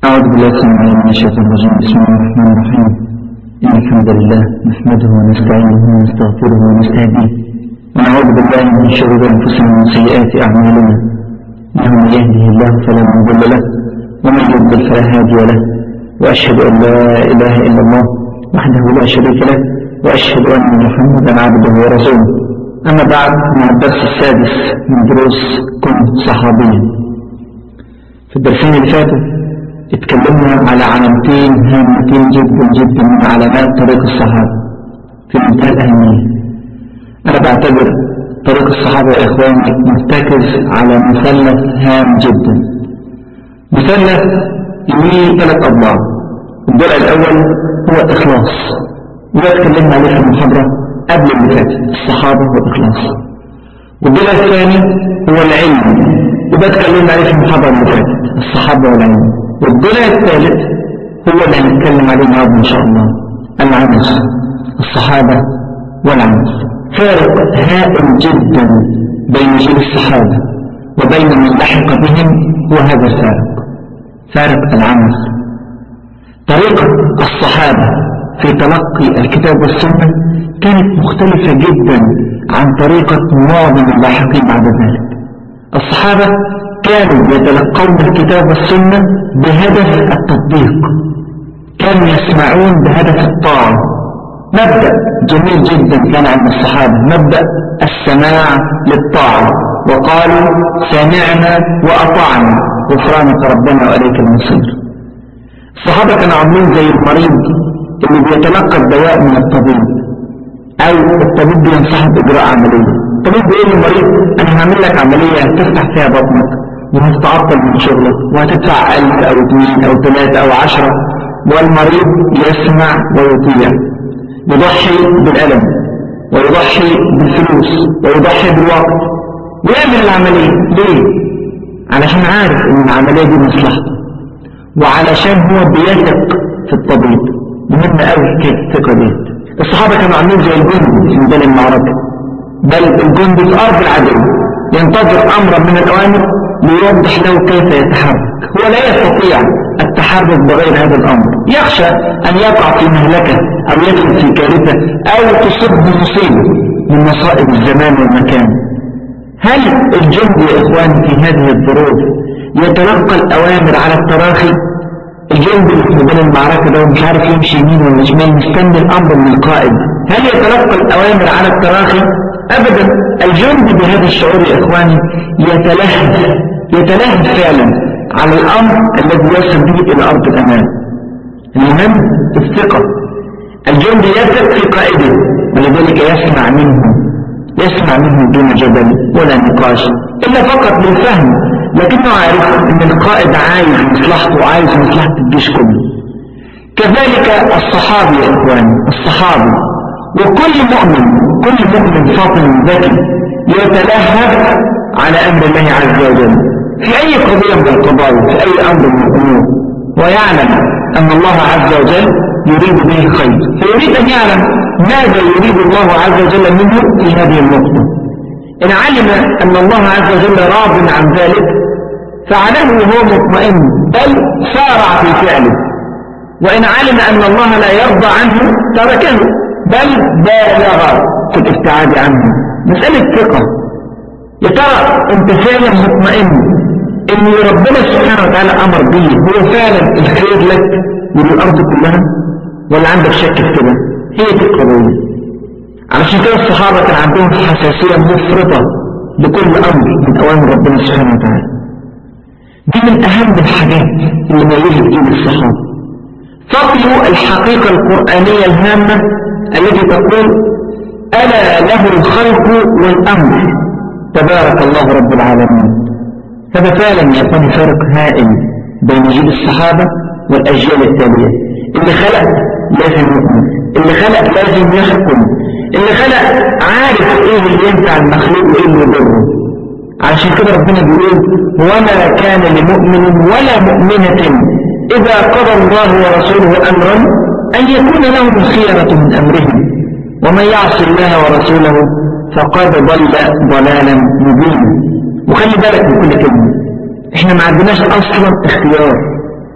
أعوذ بالله السميع من الشيطان الرجيم بسم الله الرحمن الرحيم إن الحمد لله نحمده ونستعينه ونستغفره ونستهديه ونعوذ بالله من شرور أنفسنا ومن سيئات أعمالنا إنه من يهده الله فلا مضل له ومن يضلل فلا هادي له وأشهد أن لا إله إلا الله وحده لا شريك له وأشهد أن محمدا عبده ورسوله أما بعد مع الدرس السادس من دروس كن صحابيا في الدرسين اللي فاتوا اتكلمنا على علامتين هامتين جدا جدا من علامات طريق الصحابة في منتهى الأهمية أنا بعتبر طريق الصحابة يا إخواني مرتكز على مثلث هام جدا مثلث ليه ثلاث أضلاع الضلع الأول هو الإخلاص وده اتكلمنا عليه في المحاضرة قبل اللي فاتت الصحابة والإخلاص والضلع الثاني هو العلم وده اتكلمنا عليه في المحاضرة اللي فاتت الصحابة والعلم والضلع الثالث هو اللي هنتكلم عليه النهارده ان شاء الله العمل الصحابة والعمل فارق هائل جدا بين جيل الصحابة وبين من لحق بهم هو هذا الفارق فارق العمل طريقة الصحابة في تلقي الكتاب والسنة كانت مختلفة جدا عن طريقة معظم اللاحقين بعد ذلك الصحابة كانوا يتلقون الكتاب والسنة بهدف التطبيق كانوا يسمعون بهدف الطاعة مبدأ جميل جدا كان عند الصحابة مبدأ السماع للطاعة وقالوا سمعنا وأطعنا غفرانك ربنا وإليك المصير الصحابة كانوا عاملين زي المريض اللي بيتلقى الدواء من الطبيب أو الطبيب بينصحه بإجراء عملية الطبيب بيقول للمريض أنا هعمل لك عملية تفتح فيها بطنك وهتتعطل من شغلك وهتدفع ألف أو اثنين أو ثلاثة أو عشرة والمريض يسمع ويطيع يضحي بالألم ويضحي بالفلوس ويضحي بالوقت ويعمل العملية ليه؟ علشان عارف ان العملية دي مصلحته وعلشان هو بيثق في الطبيب مهم قوي حكاية الثقة دي الصحابة كانوا عاملين زي الجند في ميدان المعركة بل الجند في أرض العدو ينتظر أمرا من الأوامر ليوضح له كيف يتحرك هو لا يستطيع التحرك بغير هذا الأمر يخشى أن يقع في مهلكة أو يدخل في كارثة أو تصيبه مصيبة من مصائب الزمان والمكان هل الجند يا إخواني في هذه الظروف يتلقى الأوامر على التراخي الجند اللي في ميدان المعركة ده مش عارف يمشي يمين ولا شمال مستني الأمر من القائد هل يتلقى الأوامر على التراخي أبدا الجند بهذا الشعور يا إخواني يتلهف يتلهف فعلا على الأمر الذي يصل به إلى أرض الأمان المهم الثقة الجند يثق في قائده ولذلك يسمع منه يسمع منه دون جدل ولا نقاش إلا فقط للفهم لكنه عارف أن القائد عايز مصلحته وعايز مصلحة الجيش كله كذلك الصحابي يا إخواني الصحابي وكل مؤمن كل مؤمن فاطن ذكي يتلهف على أمر الله عز وجل في أي قضية من القضايا في أي أمر من الأمور ويعلم أن الله عز وجل يريد به الخير فيريد أن يعلم ماذا يريد الله عز وجل منه في هذه النقطة إن علم أن الله عز وجل راض عن ذلك فعله وهو مطمئن بل سارع في فعله وإن علم أن الله لا يرضى عنه تركه بل بالغ في الابتعاد عنه مسألة ثقة يا ترى انت فعلا مطمئن ان ربنا سبحانه وتعالى امر به هو فعلا الخير لك وللارض كلها ولا عندك شك في كده هي دي القضيه علشان كده الصحابه كان عندهم حساسيه مفرطه لكل امر من اوامر ربنا سبحانه وتعالى دي من اهم الحاجات اللي ميزت ايد الصحابه فقهوا الحقيقه القرانيه الهامه التي تقول ألا له الخلق والأمر تبارك الله رب العالمين هذا فعلا يا أخواني فرق هائل بين جيل الصحابة والأجيال التالية اللي خلق لازم يؤمن اللي خلق لازم يحكم اللي خلق عارف ايه اللي ينفع المخلوق وايه اللي يضره عشان كده ربنا بيقول وما كان لمؤمن ولا مؤمنة إذا قضى الله ورسوله أمرا أن يكون لهم الخيرة من أمرهم ومن يعص الله ورسوله فقد ضل ضلالا مبينا وخلي بالك من كل كلمة احنا ما عندناش اصلا اختيار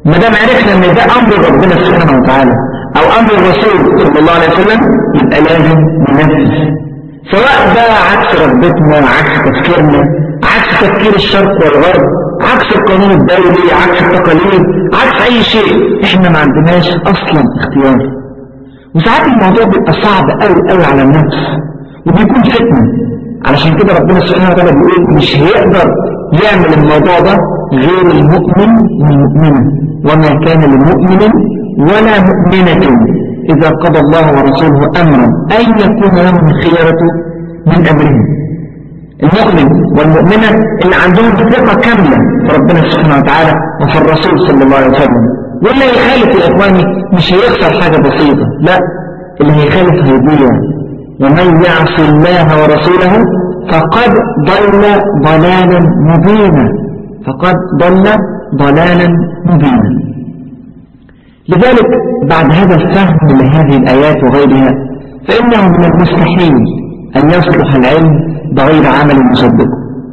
ما دام عرفنا ان ده امر ربنا سبحانه وتعالى او امر الرسول صلى الله عليه وسلم يبقى لازم ننفذ سواء بقى عكس رغبتنا عكس تفكيرنا عكس تفكير الشرق والغرب عكس القانون الدولي عكس التقاليد عكس اي شيء احنا ما عندناش اصلا اختيار وساعات الموضوع بيبقى صعب قوي قوي على النفس وبيكون فتنه علشان كده ربنا سبحانه وتعالى بيقول مش هيقدر يعمل الموضوع ده غير المؤمن والمؤمنة وما كان لمؤمن ولا مؤمنة إذا قضى الله ورسوله أمرا أن يكون لهم الخيارة من أمرهم المؤمن والمؤمنة اللي عندهم ثقة كاملة في ربنا سبحانه وتعالى وفي الرسول صلى الله عليه وسلم واللي يخالف يا إخواني مش هيخسر حاجة بسيطة لا اللي هيخالف هيضيع ومن يعص الله ورسوله فقد ضل ضلالا مبينا فقد ضل ضلالا مبينا لذلك بعد هذا الفهم لهذه الآيات وغيرها فإنه من المستحيل أن يصلح العلم بغير عمل مصدق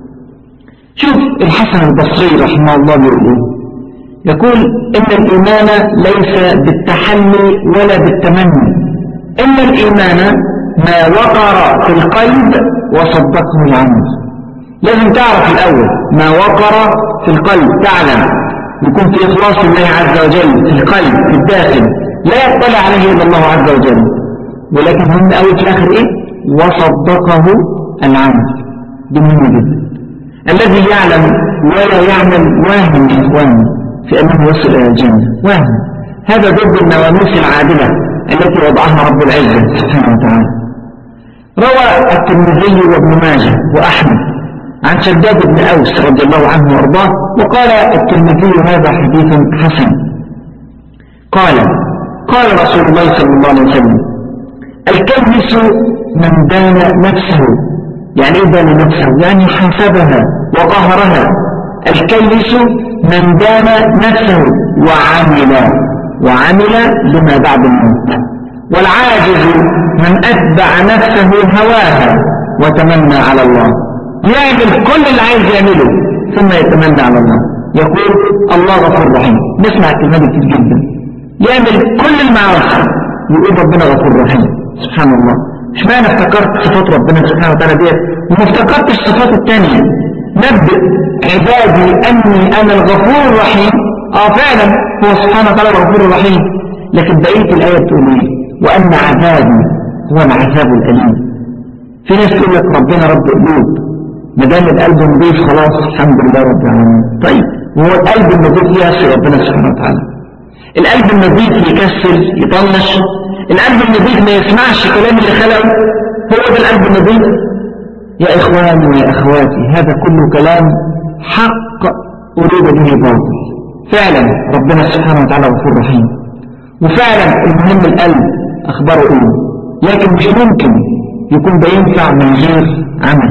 شوف الحسن البصري رحمه الله يقول ايه يقول إن الإيمان ليس بالتحلي ولا بالتمني إن الإيمان ما وقر في القلب وصدقه العمل لازم تعرف الأول ما وقر في القلب تعلم يكون في إخلاص الله عز وجل في القلب في الداخل لا يطلع عليه إلا الله عز وجل ولكن هم أول في الآخر إيه وصدقه العمل دي مهمة جدا الذي يعلم ولا يعمل واهم يا إخواني في أنه يصل إلى الجنة واهم هذا ضد النواميس العادلة التي وضعها رب العزة سبحانه وتعالى روى الترمذي وابن ماجه وأحمد عن شداد بن أوس رضي الله عنه وارضاه وقال الترمذي هذا حديث حسن قال قال رسول الله صلى الله عليه وسلم الكنس من دان نفسه يعني ايه دان نفسه يعني حسبها وقهرها الكيس من دان نفسه وعمل وعمل لما بعد الموت والعاجز من أتبع نفسه هواها وتمنى على الله يعمل كل اللي عايز يعمله ثم يتمنى على الله يقول الله غفور رحيم نسمع الكلمة دي كتير جدا يعمل كل المعاصي يقول ربنا غفور رحيم سبحان الله مش معنى افتكرت صفات ربنا سبحانه وتعالى ديت وما افتكرتش الصفات الثانية نبدأ عبادي أني أنا الغفور الرحيم اه فعلا هو سبحانه وتعالى الغفور الرحيم لكن بقية الآية بتقول ايه وأن عذابي هو العذاب الأليم في ناس تقول لك ربنا رب قلوب ما دام القلب نضيف خلاص الحمد لله رب العالمين طيب وهو القلب النضيف يعصي ربنا سبحانه وتعالى القلب النظيف يكسل يطنش القلب النظيف ما يسمعش كلام اللي خلقه هو ده القلب النظيف يا إخواني ويا أخواتي هذا كله كلام حق أريد به باطل فعلا ربنا سبحانه وتعالى غفور رحيم وفعلا المهم القلب أخباره إيه لكن مش ممكن يكون بينفع من غير عمل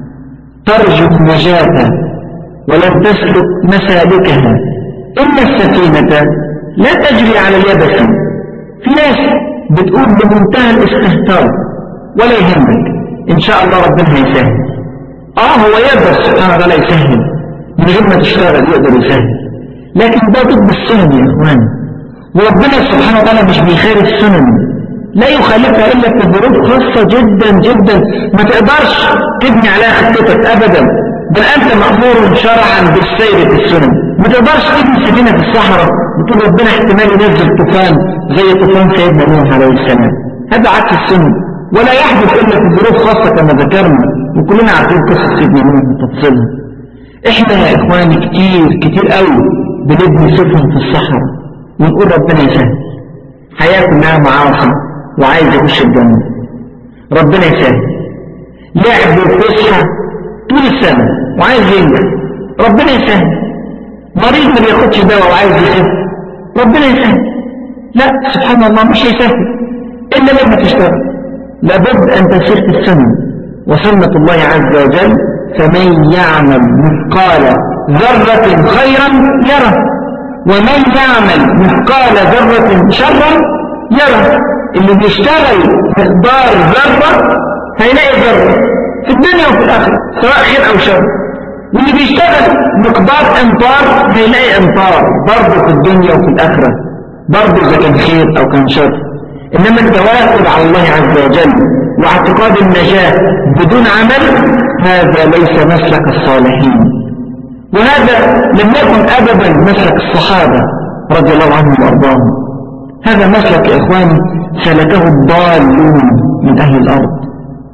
ترجو النجاة ولن تسلك مسالكها إن السفينة لا تجري على اليبس في ناس بتقول بمنتهى الاستهتار ولا يهمك إن شاء الله ربنا هيسهل آه هو يقدر سبحانه وتعالى يسهل من غير ما تشتغل يقدر يسهل لكن ده ضد السهل يا إخوان وربنا سبحانه وتعالى مش بيخالف السنن لا يخالفها إلا في ظروف خاصة جدا جدا ما تقدرش تبني عليها خطتك أبدا بل أنت مأمور شرعا بالسير في السنن ما تقدرش تبني سفينة في الصحراء وتقول ربنا احتمال ينزل طوفان زي طوفان سيدنا نوح عليه السلام هذا عكس السنن ولا يحدث إلا في ظروف خاصة كما ذكرنا وكلنا عارفين قصة سيدنا نوح وتفصيلها احنا يا إخواني كتير كتير قوي بنبني سفن في الصحراء ونقول ربنا يسهل حياة كلها معاصي وعايز يخش الجنة ربنا يسهل لعب وفسحة طول السنة وعايز ينجح ربنا يسهل مريض ما بياخدش دواء وعايز يخف ربنا يسهل لا سبحان الله مش هيسهل إلا لما تشتغل لابد أن تسير في السنة وسنة الله عز وجل فمن يعمل مثقال ذرة خيرا يره ومن يعمل مثقال ذرة شرا يره اللي بيشتغل مقدار ذرة هيلاقي ذرة في الدنيا وفي الآخرة سواء خير أو شر واللي بيشتغل مقدار امطار هيلاقي امطار برضه في الدنيا وفي الاخره برضه اذا كان خير او كان شر انما التواكل على الله عز وجل واعتقاد النجاه بدون عمل هذا ليس مسلك الصالحين وهذا لم يكن ابدا مسلك الصحابه رضي الله عنهم وارضاهم هذا مسلك يا اخواني سلكه الضالون من اهل الارض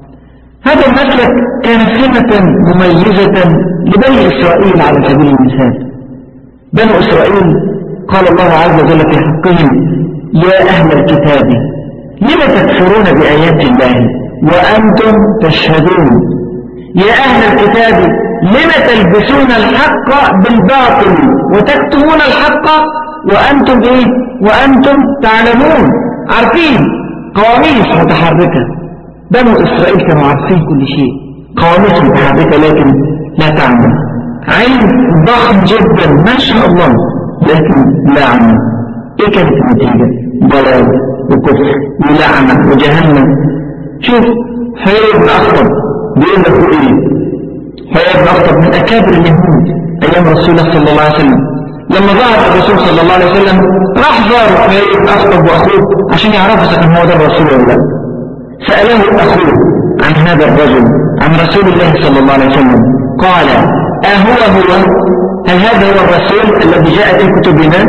هذا المسلك كان سمة مميزة لبني إسرائيل على سبيل المثال بنو إسرائيل قال الله عز وجل في حقهم يا أهل الكتاب لم تكفرون بآيات الله وأنتم تشهدون يا أهل الكتاب لم تلبسون الحق بالباطل وتكتمون الحق وأنتم إيه وأنتم تعلمون عارفين قواميس متحركة بنو إسرائيل كانوا عارفين كل شيء قواميس متحركة لكن لا تعمل علم ضخم جدا ما شاء الله لكن لا عمل ايه كانت النتيجة ضلال وكفر ولعنة وجهنم شوف حياة بن أخطب بيقول لك ايه حياة بن أخطب من أكابر اليهود أيام رسول الله صلى الله عليه وسلم لما ظهر الرسول صلى الله عليه وسلم راح زار حياة بن أخطب وأخوه عشان يعرفوا إذا كان هو ده الرسول ولا لا سأله أخوه عن هذا الرجل عن رسول الله صلى الله عليه وسلم قال أهو هو هل هذا هو الرسول الذي جاء في كتبنا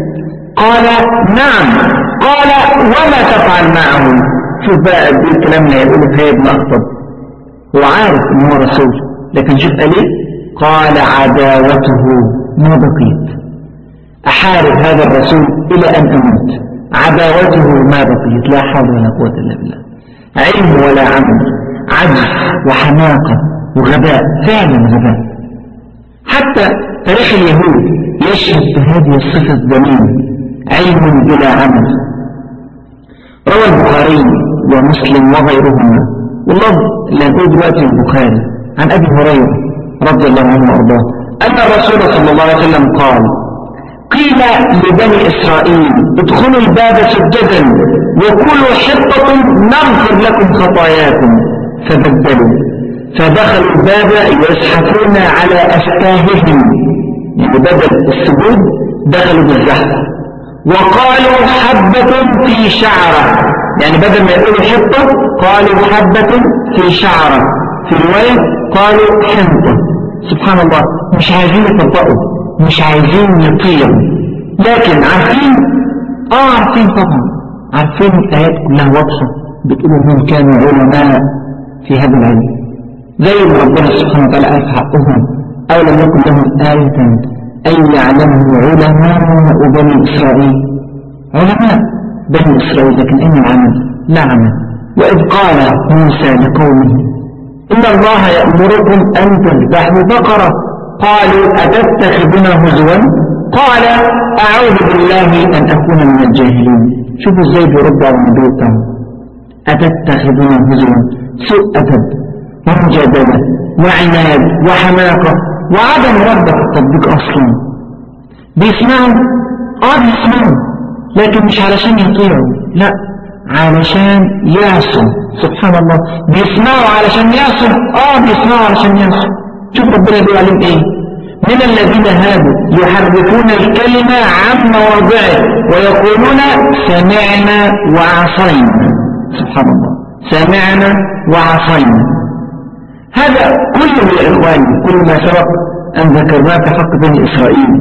قال نعم قال وما تفعل معه شوف بقى الكلام اللي يقوله في ابن أخطب هو عارف ان هو رسول لكن شوف قال ايه قال عداوته ما بقيت أحارب هذا الرسول إلى أن أموت عداوته ما بقيت لا حول ولا قوة إلا بالله علم ولا عمل عجز وحماقة وغباء فعلا غباء حتى تاريخ اليهود يشهد بهذه الصفة الذميمة علم بلا عمل روى البخاري ومسلم وغيرهما والله اللي هنقول دلوقتي البخاري عن أبي هريرة رضي الله عنه وأرضاه أن الرسول صلى الله عليه وسلم قال قيل لبني إسرائيل ادخلوا الباب سجدا وكلوا حطة نغفر لكم خطاياكم فبدلوا فدخلوا الباب يزحفون على أفكاههم يعني بدل السجود دخلوا بالزحف وقالوا حبة في شعرة يعني بدل ما يقولوا حطة قالوا حبة في شعرة في رواية قالوا حنطة سبحان الله مش عايزين يطبقوا مش عايزين يطيروا لكن عارفين اه عارفين طبعا عارفين الآيات كلها واضحة بتقول انهم كانوا علماء في هذا العلم زي ما ربنا سبحانه وتعالى قال في حقهم أو لم يكن لهم آية أن يعلمه علماء بني إسرائيل علماء بني إسرائيل لكن أين العمل لا عمل وإذ قال موسى لقومه إن الله يأمركم أن تذبحوا بقرة قالوا أتتخذنا هزوا قال أعوذ بالله أن أكون من الجاهلين شوفوا ازاي بيرد على النبي بتاعه أتتخذنا هزوا سوء أدب ومجادلة وعناد وحماقة وعدم رغبة في التطبيق أصلا بيسمعوا اه بيسمعوا لكن مش علشان يطيعوا لا علشان يعصوا سبحان الله بيسمعوا علشان يعصوا اه بيسمعوا علشان يعصوا شوف ربنا بيقول عليهم ايه من الذين هادوا يحرفون الكلمة عن مواضعه ويقولون سمعنا وعصينا سبحان الله سمعنا وعصينا هذا كله يا إخواني كل ما سبق أن ذكرناه في حق بني إسرائيل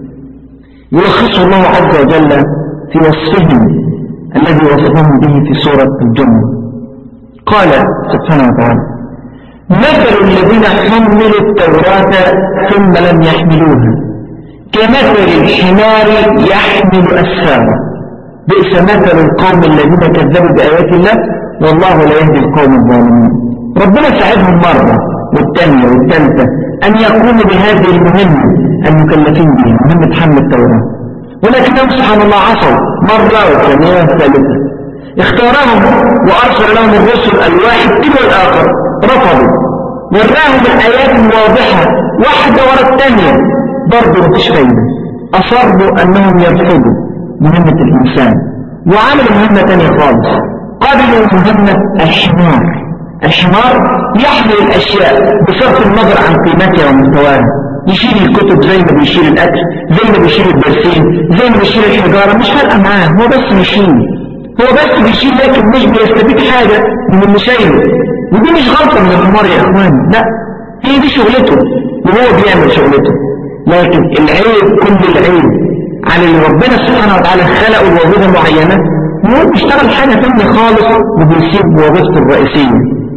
يلخص الله عز وجل في وصفهم الذي وصفهم به في سورة الجنة قال سبحانه وتعالى مثل الذين حملوا التوراة ثم لم يحملوها كمثل الحمار يحمل أسفارا بئس مثل القوم الذين كذبوا بآيات الله والله لا يهدي القوم الظالمين ربنا ساعدهم مرة والثانية والثالثة أن يقوموا بهذه المهمة المكلفين بها مهمة حمل التوراة ولكنهم سبحان الله عصوا مرة والثانية والثالثة اختارهم وأرسل لهم الرسل الواحد تلو الآخر رفضوا وراهم الآيات الواضحة واحدة ورا الثانية برضه مفيش فايدة أصروا أنهم يرفضوا مهمة الإنسان وعملوا مهمة ثانية خالص قبلوا مهمة الحمار الحمار يحمل الأشياء بصرف النظر عن قيمتها ومستواها يشيل الكتب زي ما بيشيل الأكل زي ما بيشيل البرسيم زي ما بيشيل الحجارة مش فارقة معاه هو بس بيشيل هو بس بيشيل لكن مش بيستفيد حاجة من اللي شايله ودي مش غلطة من الحمار يا إخوان لا هي دي شغلته وهو بيعمل شغلته لكن العيب كل العيب على اللي ربنا سبحانه وتعالى خلقه لوظيفة معينة هو بيشتغل حاجة ثانية خالص وبيسيب وظيفته الرئيسية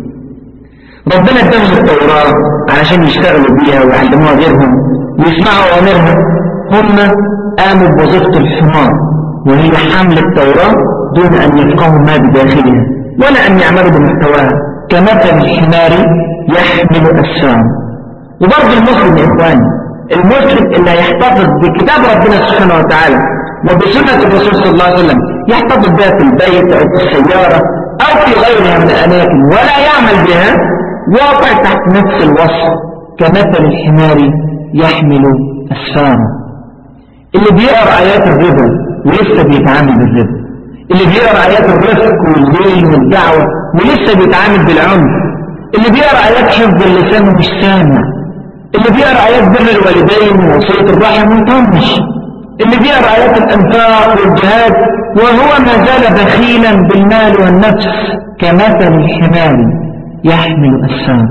ربنا اداهم التوراة علشان يشتغلوا بيها ويعلموها غيرهم ويسمعوا أوامرها هم قاموا بوظيفة الحمار وهي حمل التوراة دون أن يفقهوا ما بداخلها ولا أن يعملوا بمحتواها كمثل الحمار يحمل أسفام وبرضه المسلم يا إخواني المسلم اللي هيحتفظ بكتاب ربنا سبحانه وتعالى وبسنة الرسول صلى الله عليه وسلم يحتفظ بها في البيت أو في السيارة أو في غيرها من الأماكن ولا يعمل بها واقع تحت نفس الوصف كمثل الحمار يحمل أسفارا اللي بيقرأ آيات الربا ولسه بيتعامل بالربا اللي بيقرأ آيات الرفق والدين والدعوة ولسه بيتعامل بالعنف اللي بيقرأ آيات حفظ اللسان ومش سامع اللي بيقرأ آيات بر الوالدين ووصية الرحم ويطنش اللي بيقرأ آيات الأنفاق والجهاد وهو ما زال بخيلا بالمال والنفس كمثل الحمار يحمل أسفار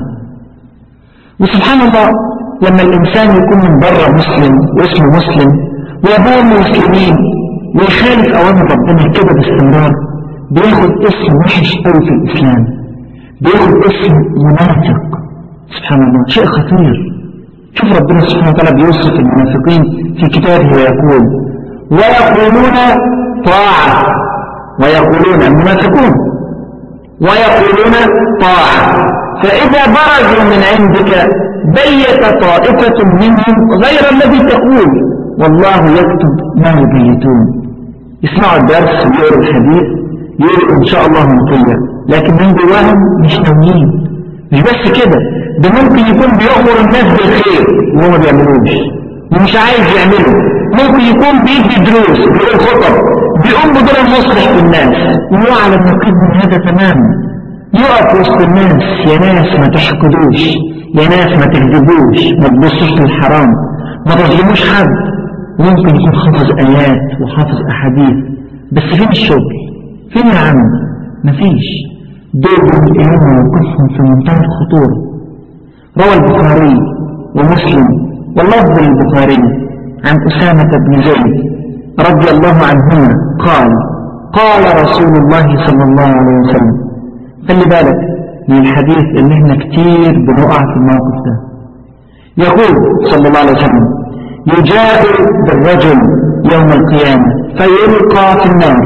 وسبحان الله لما الإنسان يكون من بره مسلم واسمه مسلم وأبوه مسلمين ويخالف أوامر ربنا كده باستمرار بياخد اسم وحش قوي في الإسلام بياخد اسم منافق سبحان الله شيء خطير شوف ربنا سبحانه وتعالى بيوصف المنافقين في كتابه ويقول ويقولون طاعة ويقولون المنافقون ويقولون طاعة فإذا برزوا من عندك بيت طائفة منهم غير الذي تقول والله يكتب ما يبيتون يسمعوا الدرس ويقروا الحديث يقولوا إن شاء الله مطيع لكن من جواهم مش ناويين مش بس كده ده ممكن يكون بيأمر الناس بالخير وهو ما بيعملوش ومش عايز يعمله ممكن يكون بيدي دروس بيقول خطب بيقوم بدور المصلح في الناس وهو على النقيض من هذا تماما يقف وسط الناس يا ناس ما تحقدوش يا ناس ما تكذبوش ما تبصوش للحرام ما تظلموش حد ممكن يكون حافظ آيات وحافظ أحاديث بس فين الشغل فين العمل مفيش دول الإمام موقفهم في منتهى الخطورة روى البخاري ومسلم واللفظ للبخاري عن أسامة بن زيد رضي الله عنهما قال قال رسول الله صلى الله عليه وسلم خلي بالك من الحديث اللي احنا كتير بنقع في الموقف ده يقول صلى الله عليه وسلم يجاء بالرجل يوم القيامة فيلقى في النار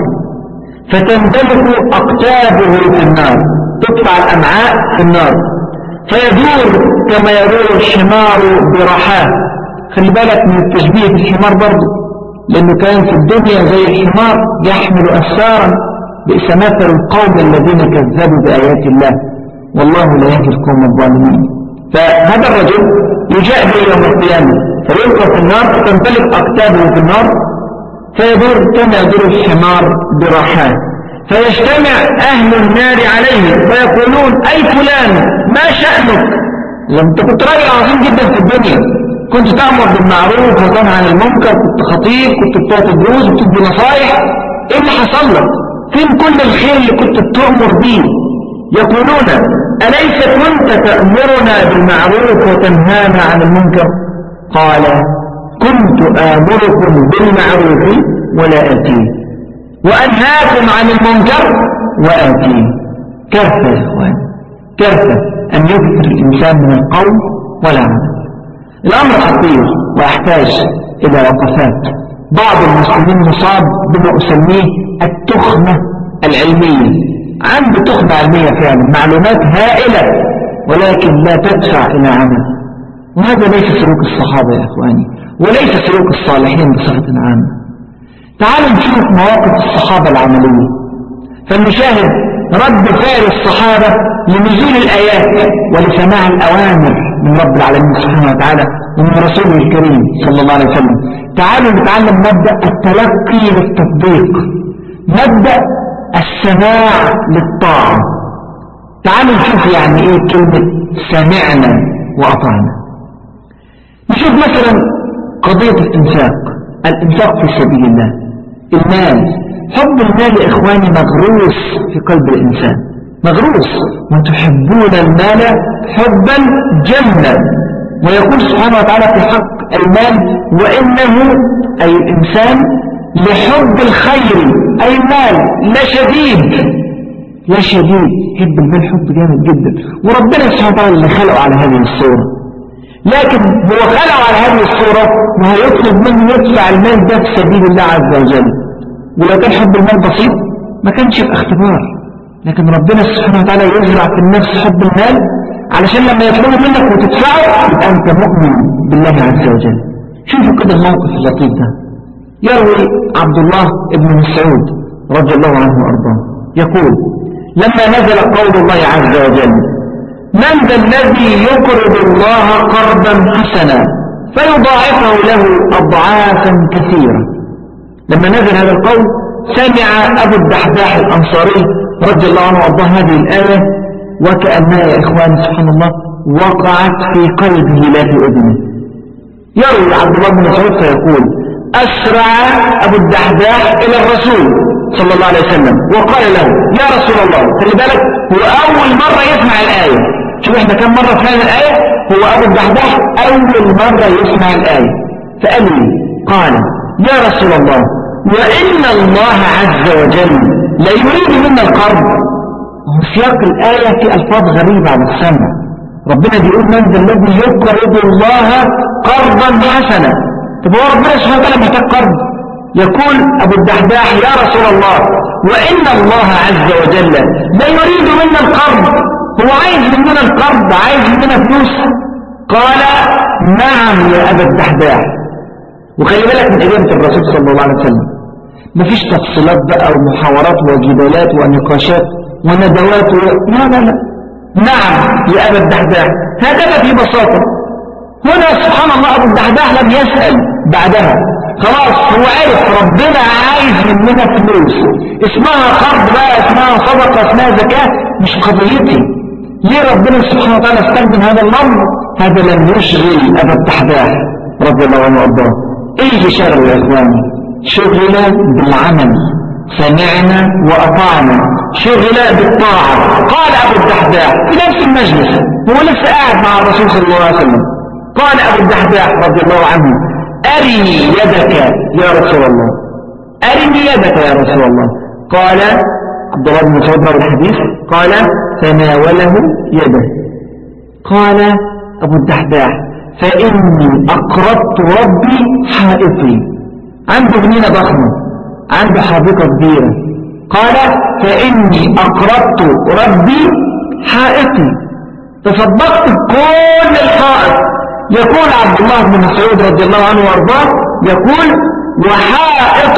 فتندلق أقتابه في النار تقطع الأمعاء في النار فيدور كما يدور الحمار برحاه خلي بالك من التشبيه بالحمار برضه لأنه كان في الدنيا زي الحمار يحمل أسفارا بئس مثل القوم الذين كذبوا بآيات الله والله لا يهدي القوم الظالمين فهذا الرجل يجاء به يوم القيامة فيلقى في النار فتنطلق أقتابه في النار فيدور كما يدور الحمار برحاه فيجتمع أهل النار عليه فيقولون أي فلان ما شأنك لما انت كنت راجل عظيم جدا في الدنيا كنت تأمر بالمعروف وتنهى عن المنكر كنت خطيب كنت بتعطي دروس بتدي نصايح ايه اللي حصل لك فين كل الخير اللي كنت بتؤمر بيه يقولون أليس كنت تأمرنا بالمعروف وتنهانا عن المنكر قال كنت آمركم بالمعروف ولا آتيه وأنهاكم عن المنكر وآتيه كارثة يا إخوان كارثة أن يكثر الإنسان من القول ولا عمل الأمر خطير ويحتاج إلى وقفات بعض المسلمين مصاب بما أسميه التخمة العلمية عنده تخمة علمية فعلا معلومات هائلة ولكن لا تدفع إلى عمل وهذا ليس سلوك الصحابة يا إخواني وليس سلوك الصالحين بصفة عامة تعالوا نشوف مواقف الصحابة العملية فلنشاهد رد فعل الصحابة لنزول الآيات ولسماع الأوامر من رب العالمين سبحانه وتعالى ومن رسوله الكريم صلى الله عليه وسلم تعالوا نتعلم مبدأ التلقي للتطبيق مبدأ السماع للطاعة تعالوا نشوف يعني ايه كلمة سمعنا وأطعنا نشوف مثلا قضية الإنفاق الإنفاق في سبيل الله المال حب المال يا إخواني مغروس في قلب الإنسان مغروس وتحبون المال حبا جما ويقول سبحانه وتعالى في حق المال وإنه أي الإنسان لحب الخير أي المال لشديد لا شديد يحب المال حب جامد جدا وربنا سبحانه وتعالى اللي خلقه على هذه الصورة لكن هو خلقه على هذه الصورة وهيطلب منه يدفع المال ده في سبيل الله عز وجل ولو كان حب المال بسيط ما كانش يبقى اختبار لكن ربنا سبحانه وتعالى يزرع في النفس حب المال علشان لما يطلبه منك وتدفعه يبقى انت مؤمن بالله عز وجل شوفوا كده الموقف اللطيف ده يروي عبد الله بن مسعود رضي الله عنه وارضاه يقول لما نزل قول الله عز وجل من ذا الذي يقرض الله قرضا حسنا فيضاعفه له أضعافا كثيرة لما نزل هذا القول سمع أبو الدحداح الأنصاري رضي الله عنه وأرضاه هذه الآية وكأنها يا إخواني سبحان الله وقعت في قلبه لا في أذنه يروي عبد الله بن مسعود فيقول أسرع أبو الدحداح إلى الرسول صلى الله عليه وسلم وقال له يا رسول الله خلي بالك هو أول مرة يسمع الآية شوف احنا كم مرة فهمنا الآية هو أبو الدحداح أول مرة يسمع الآية فقال لي قال يا رسول الله وإن الله عز وجل لا يريد منا القرض وهو سياق الآية في ألفاظ غريبة عن السمع ربنا بيقول من ذا الذي يقرض الله قرضا حسنا طب هو ربنا سبحانه وتعالى محتاج قرض يقول أبو الدحداح يا رسول الله وإن الله عز وجل لا يريد منا القرض هو عايز مننا القرض عايز مننا فلوس قال نعم يا أبا الدحداح وخلي بالك من إجابة الرسول صلى الله عليه وسلم مفيش تفصيلات بقى ومحاورات وجدالات ونقاشات وندوات و... لا لا لا نعم يا أبا الدحداح هكذا في بساطة هنا سبحان الله أبو الدحداح لم يسأل بعدها خلاص هو عارف ربنا عايز مننا فلوس اسمها قرض بقى اسمها صدقة اسمها زكاة مش قضيتي ليه ربنا سبحانه وتعالى استخدم هذا اللفظ هذا لم يشغل أبا الدحداح رضي الله عنه وارضاه ايه اللي شغله يا اخواني شغل بالعمل سمعنا وأطعنا شغل بالطاعة قال أبو الدحداح في نفس المجلس هو لسه قاعد مع الرسول صلى الله عليه وسلم قال أبو الدحداح رضي الله عنه أرني يدك يا رسول الله أرني يدك يا رسول الله قال عبد الله بن مسعود روى الحديث قال فناوله يده قال أبو الدحداح فإني أقرضت ربي حائطي عنده جنينة ضخمة عنده حديقة كبيرة قال فإني أقرضت ربي حائطي تصدقت بكل الحائط يقول عبد الله بن مسعود رضي الله عنه وارضاه يقول وحائط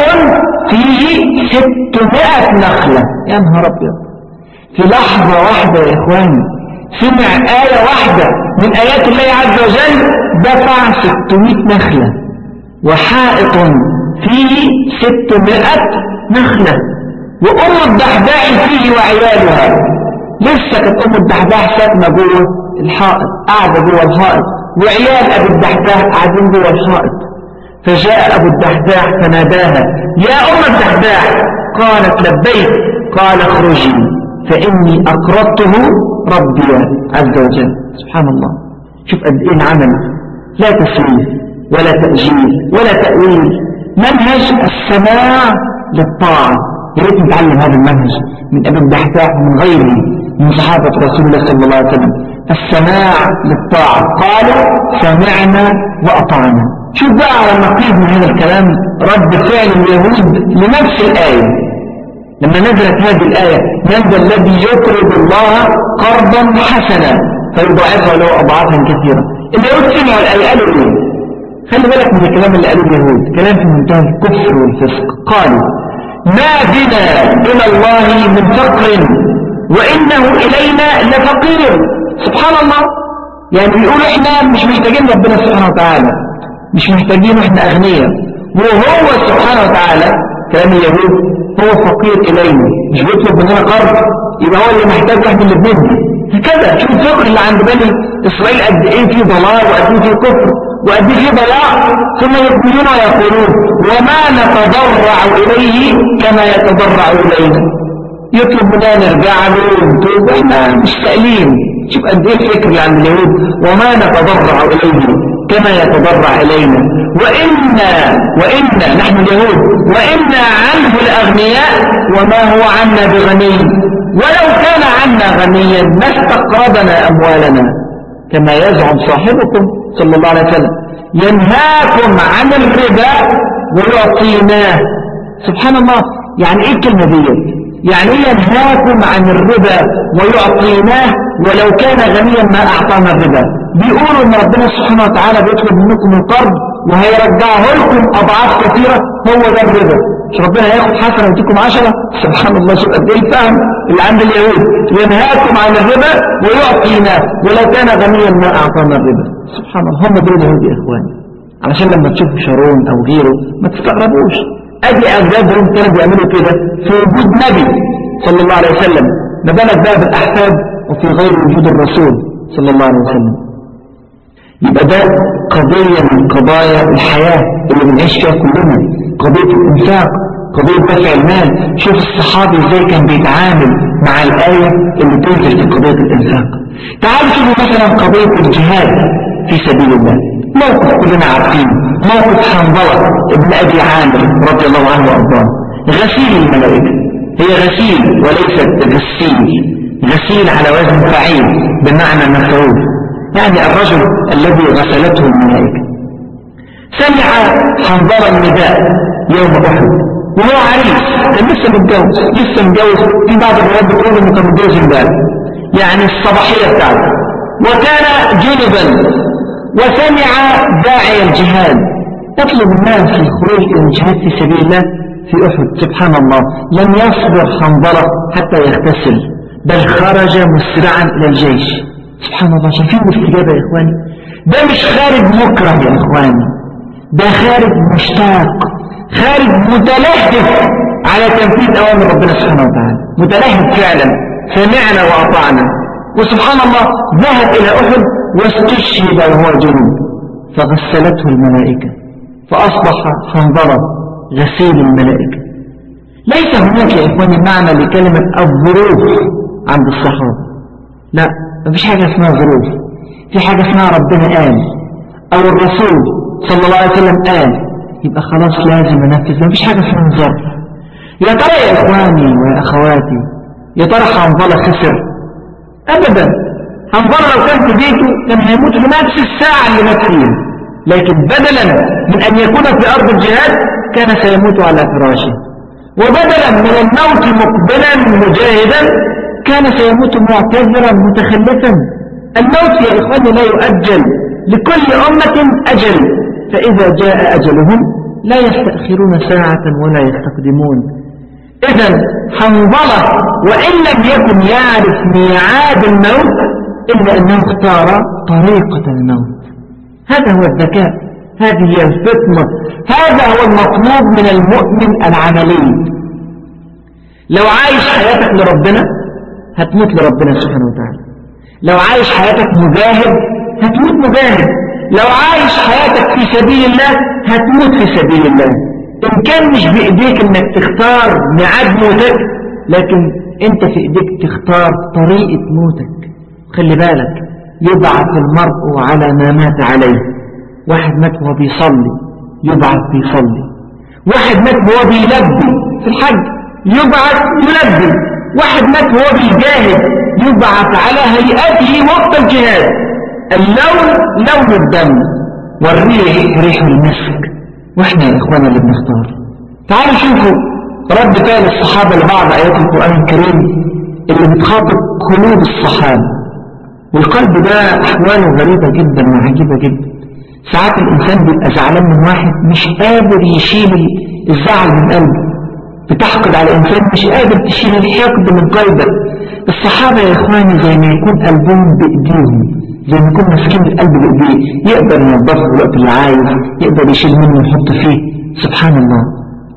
فيه ستمائة نخلة يا نهار أبيض في لحظة واحدة يا إخواني سمع آية واحدة من آيات الله عز وجل دفع ستمائة نخلة وحائط فيه ستمائة نخلة وأم الدحداح فيه وعيالها لسه كانت أم الدحداح ساكنة جوه الحائط قاعدة جوه الحائط وعيال أبو الدحداح قاعدين جوه الحائط فجاء أبو الدحداح فناداها يا أم الدحداح قالت لبيك قال اخرجي فإني أقرضته ربي عز وجل سبحان الله شوف قد إيه العمل لا تسويف ولا تأجيل ولا تأويل منهج السماع للطاعة يا ريت نتعلم هذا المنهج من ابن الدحداح ومن غيره من صحابة رسول الله صلى الله عليه وسلم السماع للطاعة قالوا سمعنا وأطعنا شوف بقى على النقيض من هذا الكلام رد فعل اليهود لنفس الآية لما نزلت هذه الآية من ذا الذي يقرض الله قرضا حسنا فيضاعفه له أضعافا كثيرة اليهود سمعوا الآية قالوا إيه خلي بالك من الكلام اللي قالوه اليهود كلام في منتهى الكفر والفسق قالوا ما بنا إلى الله من فقر وإنه إلينا لفقير سبحان الله يعني بيقولوا إحنا مش محتاجين ربنا سبحانه وتعالى مش محتاجين إحنا أغنياء وهو سبحانه وتعالى كلام اليهود هو فقير إلينا مش بيطلب مننا قرض يبقى هو اللي محتاج احنا اللي بندي هكذا شوف الفقر اللي عند بني إسرائيل قد إيه فيه ضلال وقد إيه فيه كفر وقد إيه فيه ضياع ثم يقبلون ويقولون وما نتضرع إليه كما يتضرع إلينا يطلب مننا نرجع له ونتوب واحنا مش سائلين شوف قد ايه الفكر اللي عند اليهود وما نتضرع اليه كما يتضرع الينا وإنا وإنا نحن اليهود وإنا عنه الأغنياء وما هو عنا بغني ولو كان عنا غنيا ما استقرضنا أموالنا كما يزعم صاحبكم صلى الله عليه وسلم ينهاكم عن الربا ويعطيناه سبحان الله يعني ايه الكلمة دي يعني ينهاكم عن الربا ويعطيناه ولو كان غنيا ما أعطانا الربا بيقولوا ان ربنا سبحانه وتعالى بيطلب منكم القرض وهيرجعه لكم أضعاف كثيرة هو ده الربا مش ربنا هياخد حسنة ويديكم عشرة سبحان الله شوف قد ايه الفهم اللي عند اليهود ينهاكم عن الربا ويعطيناه ولو كان غنيا ما أعطانا الربا سبحان الله هم دول اليهود يا إخواني علشان لما تشوفوا شارون أو غيره ما تستغربوش ادي اجدادهم كانوا بيعملوا كده في وجود نبي صلى الله عليه وسلم ما بالك بقى بالاحفاد وفي غير وجود الرسول صلى الله عليه وسلم يبقى ده قضية من قضايا الحياة اللي بنعيش فيها كلنا قضية الانفاق قضية دفع المال شوف الصحابي ازاي كان بيتعامل مع الآية اللي تنزل في قضية الانفاق تعالوا شوفوا مثلا قضية الجهاد في سبيل الله موقف كلنا عارفين موقف حنظلة ابن أبي عامر رضي الله عنه وأرضاه غسيل الملائكة هي غسيل وليست غسيل غسيل على وزن فعيل بمعنى مفعول يعني الرجل الذي غسلته الملائكة سمع حنظلة النداء يوم أحد وهو عريس كان لسه متجوز لسه متجوز في بعض الروايات بتقول انه كان متجوز امبارح يعني الصباحيه بتاعته وكان جنبا وسمع داعي الجهاد يطلب الناس الخروج الى الجهاد في سبيل الله في احد سبحان الله لم يصبر حنظله حتى يغتسل بل خرج مسرعا الى الجيش سبحان الله شايفين الاستجابه يا اخواني ده مش خارج مكره يا اخواني ده خارج مشتاق خارج متلهف على تنفيذ أوامر ربنا سبحانه وتعالى متلهف فعلا سمعنا وأطعنا وسبحان الله ذهب إلى أحد واستشهد وهو جنوب فغسلته الملائكة فأصبح حنظلة غسيل الملائكة ليس هناك يا إخواني معنى لكلمة الظروف عند الصحابة لا مفيش حاجة اسمها ظروف في حاجة اسمها ربنا قال أو الرسول صلى الله عليه وسلم قال يبقى خلاص لازم انفذ مفيش حاجة اسمها ظرف يا ترى يا اخواني ويا اخواتي يا ترى حنظلة خسر ابدا حنظلة لو كان في بيته كان هيموت في نفس الساعة اللي مات فيها لكن بدلا من ان يكون في ارض الجهاد كان سيموت على فراشه وبدلا من الموت مقبلا مجاهدا كان سيموت معتذرا متخلفا الموت يا اخواني لا يؤجل لكل امة اجل فإذا جاء أجلهم لا يستأخرون ساعة ولا يستقدمون إذا حنظلة وإن لم يكن يعرف ميعاد الموت إلا أنه اختار طريقة الموت هذا هو الذكاء هذه هي الفطنة هذا هو المطلوب من المؤمن العملي لو عايش حياتك لربنا هتموت لربنا سبحانه وتعالى لو عايش حياتك مجاهد هتموت مجاهد لو عايش حياتك في سبيل الله هتموت في سبيل الله إن كان مش بإيديك إنك تختار ميعاد موتك لكن أنت في إيديك تختار طريقة موتك خلي بالك يبعث المرء على ما مات عليه واحد مات وهو بيصلي يبعث بيصلي واحد مات وهو بيلبي في الحج يبعث يلبي واحد مات وهو بيجاهد يبعث على هيئته وقت الجهاد اللون لون الدم والريح ريح المسك واحنا يا اخوانا اللي بنختار تعالوا شوفوا رد فعل الصحابة لبعض آيات القرآن الكريم اللي بتخاطب قلوب الصحابة والقلب ده أحواله غريبة جدا وعجيبة جدا ساعات الإنسان بيبقى زعلان من واحد مش قادر يشيل الزعل من قلبه بتحقد على إنسان مش قادر تشيل الحقد من قلبك الصحابة يا إخواني زي ما يكون قلبهم بإيديهم زي ما يكون ماسكين القلب بإيديه يقدر ينظفه الوقت اللي عايز يقدر يشيل منه ويحط فيه سبحان الله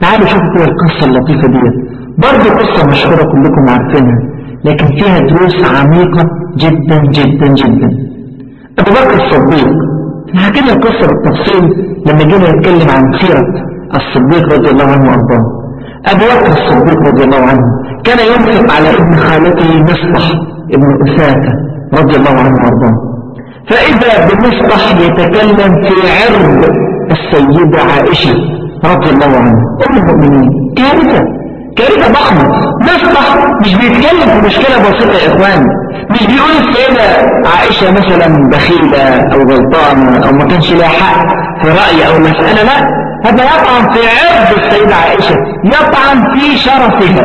تعالوا شوفوا كده القصة اللطيفة دي برضه قصة مشهورة كلكم عارفينها لكن فيها دروس عميقة جدا جدا جدا أبو بكر الصديق حكينا القصة بالتفصيل لما جينا نتكلم عن سيرة الصديق رضي الله عنه وأرضاه أبو بكر الصديق رضي الله عنه كان ينفق على ابن خالته مصطح ابن أساكة رضي الله عنه وأرضاه فإذا بمصطح يتكلم في عرض السيدة عائشة رضي الله عنها أم المؤمنين كارثة كارثة ضخمة مصطح مش بيتكلم في مشكلة بسيطة يا إخواني مش بيقول السيدة عائشة مثلا بخيلة أو غلطانة أو ما كانش لها حق في رأي أو مسألة لا هذا يطعن في عرض السيدة عائشة يطعن في شرفها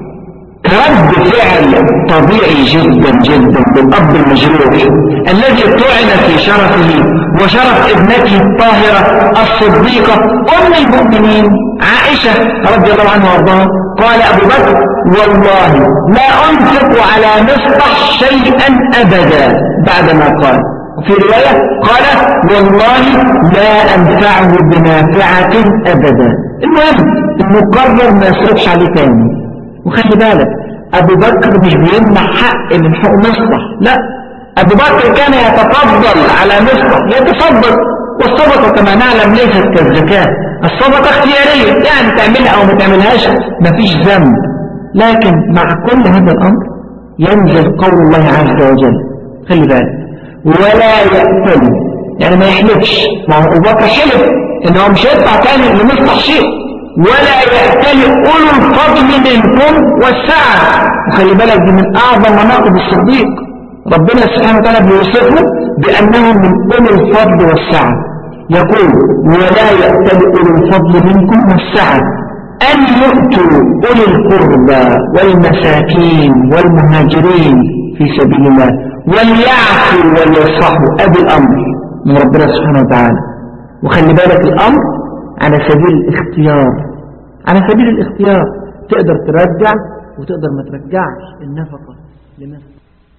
رد فعل طبيعي جدا جدا بالأب المجروح الذي طعن في شرفه وشرف ابنته الطاهرة الصديقة أم المؤمنين عائشة رضي الله عنها وارضاها قال أبو بكر والله لا أنفق على مصطح شيئا أبدا بعدما قال وفي رواية قال والله لا أنفعه بنافعة أبدا المهم المقرر ما يصرفش عليه تاني وخلي بالك أبو بكر مش بيمنع حق من حقوق مصلح لا أبو بكر كان يتفضل على مصلح يتصدق والصدقة كما نعلم ليست كالزكاة الصدقة اختيارية يعني تعملها أو ما تعملهاش مفيش ذنب لكن مع كل هذا الأمر ينزل قول الله عز وجل خلي بالك ولا يأتل يعني ما يحلفش ما هو أبو بكر حلف إن هو مش هيدفع تاني لمصلح شيء ولا يأتل أولو الفضل منكم والسعة وخلي بالك دي من أعظم مناقب الصديق ربنا سبحانه وتعالى بيوصفه بأنه من أولو الفضل والسعة يقول ولا يأتل أولو الفضل منكم والسعة أن يؤتوا أولي القربى والمساكين والمهاجرين في سبيل الله وليعفوا وليصحوا أبي الأمر من ربنا سبحانه وتعالى وخلي بالك الأمر على سبيل الاختيار على سبيل الاختيار تقدر ترجع وتقدر ما ترجعش النفقة لمثل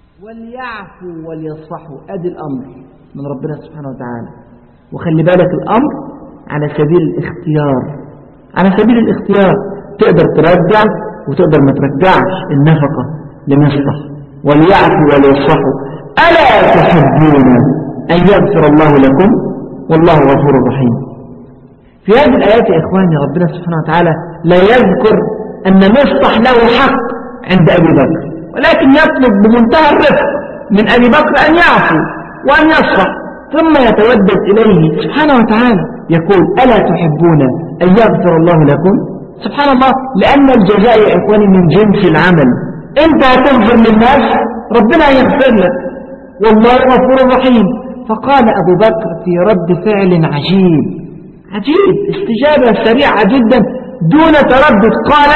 وليعفوا وليصفحوا ادي الامر من ربنا سبحانه وتعالى وخلي بالك الامر على سبيل الاختيار على سبيل الاختيار تقدر ترجع وتقدر ما ترجعش النفقة لمصلح وليعفوا وليصفحوا ألا تحبون أن يغفر الله لكم والله غفور رحيم في هذه الآيات يا إخواني ربنا سبحانه وتعالى لا يذكر أن مصطح له حق عند أبي بكر ولكن يطلب بمنتهى الرفق من أبي بكر أن يعفو وأن يصفح ثم يتودد إليه سبحانه وتعالى يقول ألا تحبون أن يغفر الله لكم سبحان الله لأن الجزاء يا إخواني من جنس العمل أنت هتغفر للناس ربنا يغفر لك والله غفور رحيم فقال أبو بكر في رد فعل عجيب عجيب استجابة سريعة جدا دون تردد قال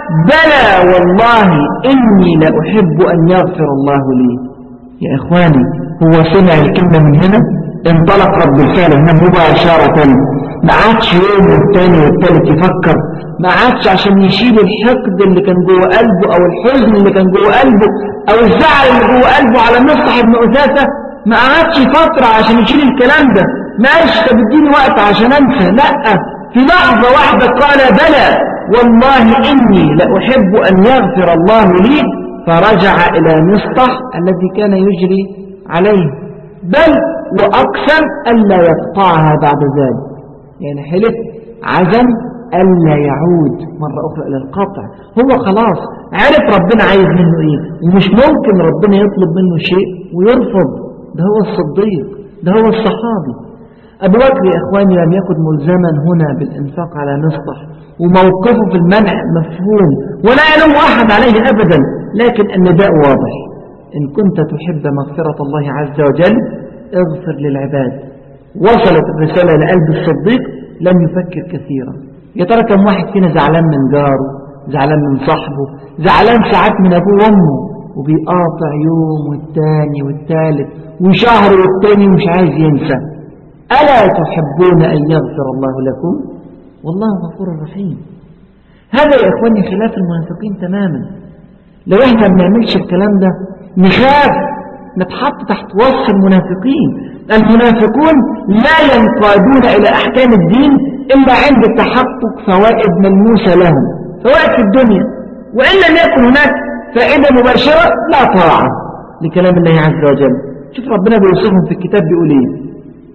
بلى والله إني لأحب أن يغفر الله لي يا إخواني هو سمع الكلمة من هنا انطلق رب الفعل هنا مباشرة ما عادش يوم والتاني والتالت يفكر ما عادش عشان يشيل الحقد اللي كان جوه قلبه أو الحزن اللي كان جوه قلبه أو الزعل اللي جوه قلبه على مصطح ابن أثاثة ما قعدش فترة عشان يشيل الكلام ده ما قالش طب اديني وقت عشان انسى لا في لحظة واحدة قال بلى والله إني لأحب أن يغفر الله لي فرجع إلى مصطح الذي كان يجري عليه بل وأقسم ألا يقطعها بعد ذلك يعني حلف عزم ألا يعود مرة أخرى إلى القطع هو خلاص عرف ربنا عايز منه إيه ومش ممكن ربنا يطلب منه شيء ويرفض ده هو الصديق ده هو الصحابي أبو بكر يا إخواني لم يكن ملزما هنا بالإنفاق على مصطح وموقفه في المنع مفهوم ولا يلوم أحد عليه أبدا لكن النداء واضح إن كنت تحب مغفرة الله عز وجل اغفر للعباد وصلت الرسالة لقلب الصديق لم يفكر كثيرا يا ترى كم واحد فينا زعلان من جاره زعلان من صاحبه زعلان ساعات من أبوه وأمه وبيقاطع يوم والتاني والتالت وشهر والتاني ومش عايز ينسى ألا تحبون أن يغفر الله لكم والله غفور رحيم هذا يا إخواني خلاف المنافقين تماما لو احنا ما بنعملش الكلام ده نخاف نتحط تحت وصف المنافقين المنافقون لا ينقادون إلى أحكام الدين إلا عند تحقق فوائد ملموسة لهم فوائد في الدنيا وإن لم يكن هناك فائدة مباشرة لا طاعة لكلام الله عز وجل شوف ربنا بيوصفهم في الكتاب بيقول ايه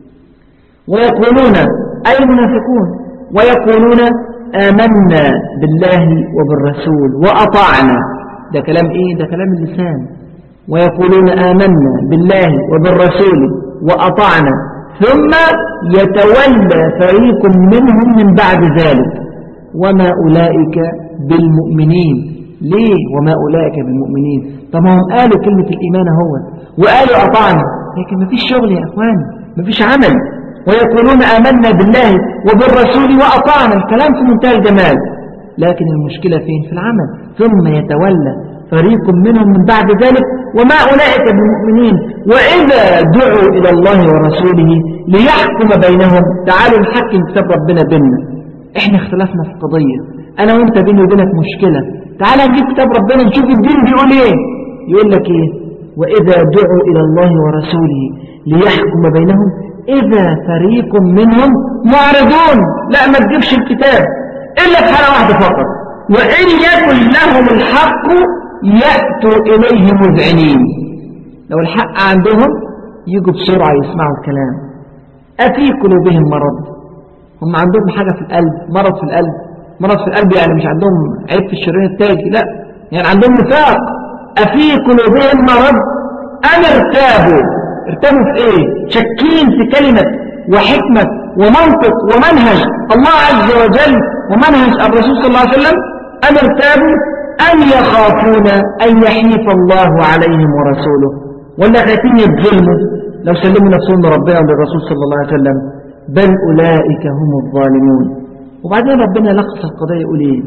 ويقولون أي المنافقون ويقولون آمنا بالله وبالرسول وأطعنا ده كلام إيه ده كلام اللسان ويقولون آمنا بالله وبالرسول وأطعنا ثم يتولى فريق منهم من بعد ذلك وما أولئك بالمؤمنين ليه وما أولئك بالمؤمنين طب هم قالوا كلمة الإيمان هو وقالوا أطعنا لكن ما فيش شغل يا أخوان ما فيش عمل ويقولون آمنا بالله وبالرسول وأطعنا الكلام في منتهى الجمال لكن المشكلة فين في العمل ثم يتولى فريق منهم من بعد ذلك وما أولئك بالمؤمنين وإذا دعوا إلى الله ورسوله ليحكم بينهم تعالوا نحكم كتاب ربنا بيننا احنا اختلفنا في قضية أنا وانت بيني وبينك مشكلة تعال نجيب كتاب ربنا نشوف الدين بيقول ايه يقول لك ايه وإذا دعوا إلى الله ورسوله ليحكم بينهم إذا فريق منهم معرضون لا ما تجيبش الكتاب إلا في حالة واحدة فقط وإن يكن لهم الحق يأتوا إليه مذعنين لو الحق عندهم يجوا بسرعة يسمعوا الكلام أفي قلوبهم مرض هم عندهم حاجة في القلب مرض في القلب مرض في القلب يعني مش عندهم عيب في الشريان التاجي لا يعني عندهم نفاق أفي قلوبهم مرض أم ارتابوا ارتابوا في ايه شكين في كلمة وحكمة ومنطق ومنهج الله عز وجل ومنهج الرسول صلى الله عليه وسلم أم ارتابوا أم يخافون أن يحيف الله عليهم ورسوله ولا خايفين يتظلموا لو سلموا نفسهم لربنا وللرسول صلى الله عليه وسلم بل أولئك هم الظالمون وبعدين ربنا لخص القضية يقول ايه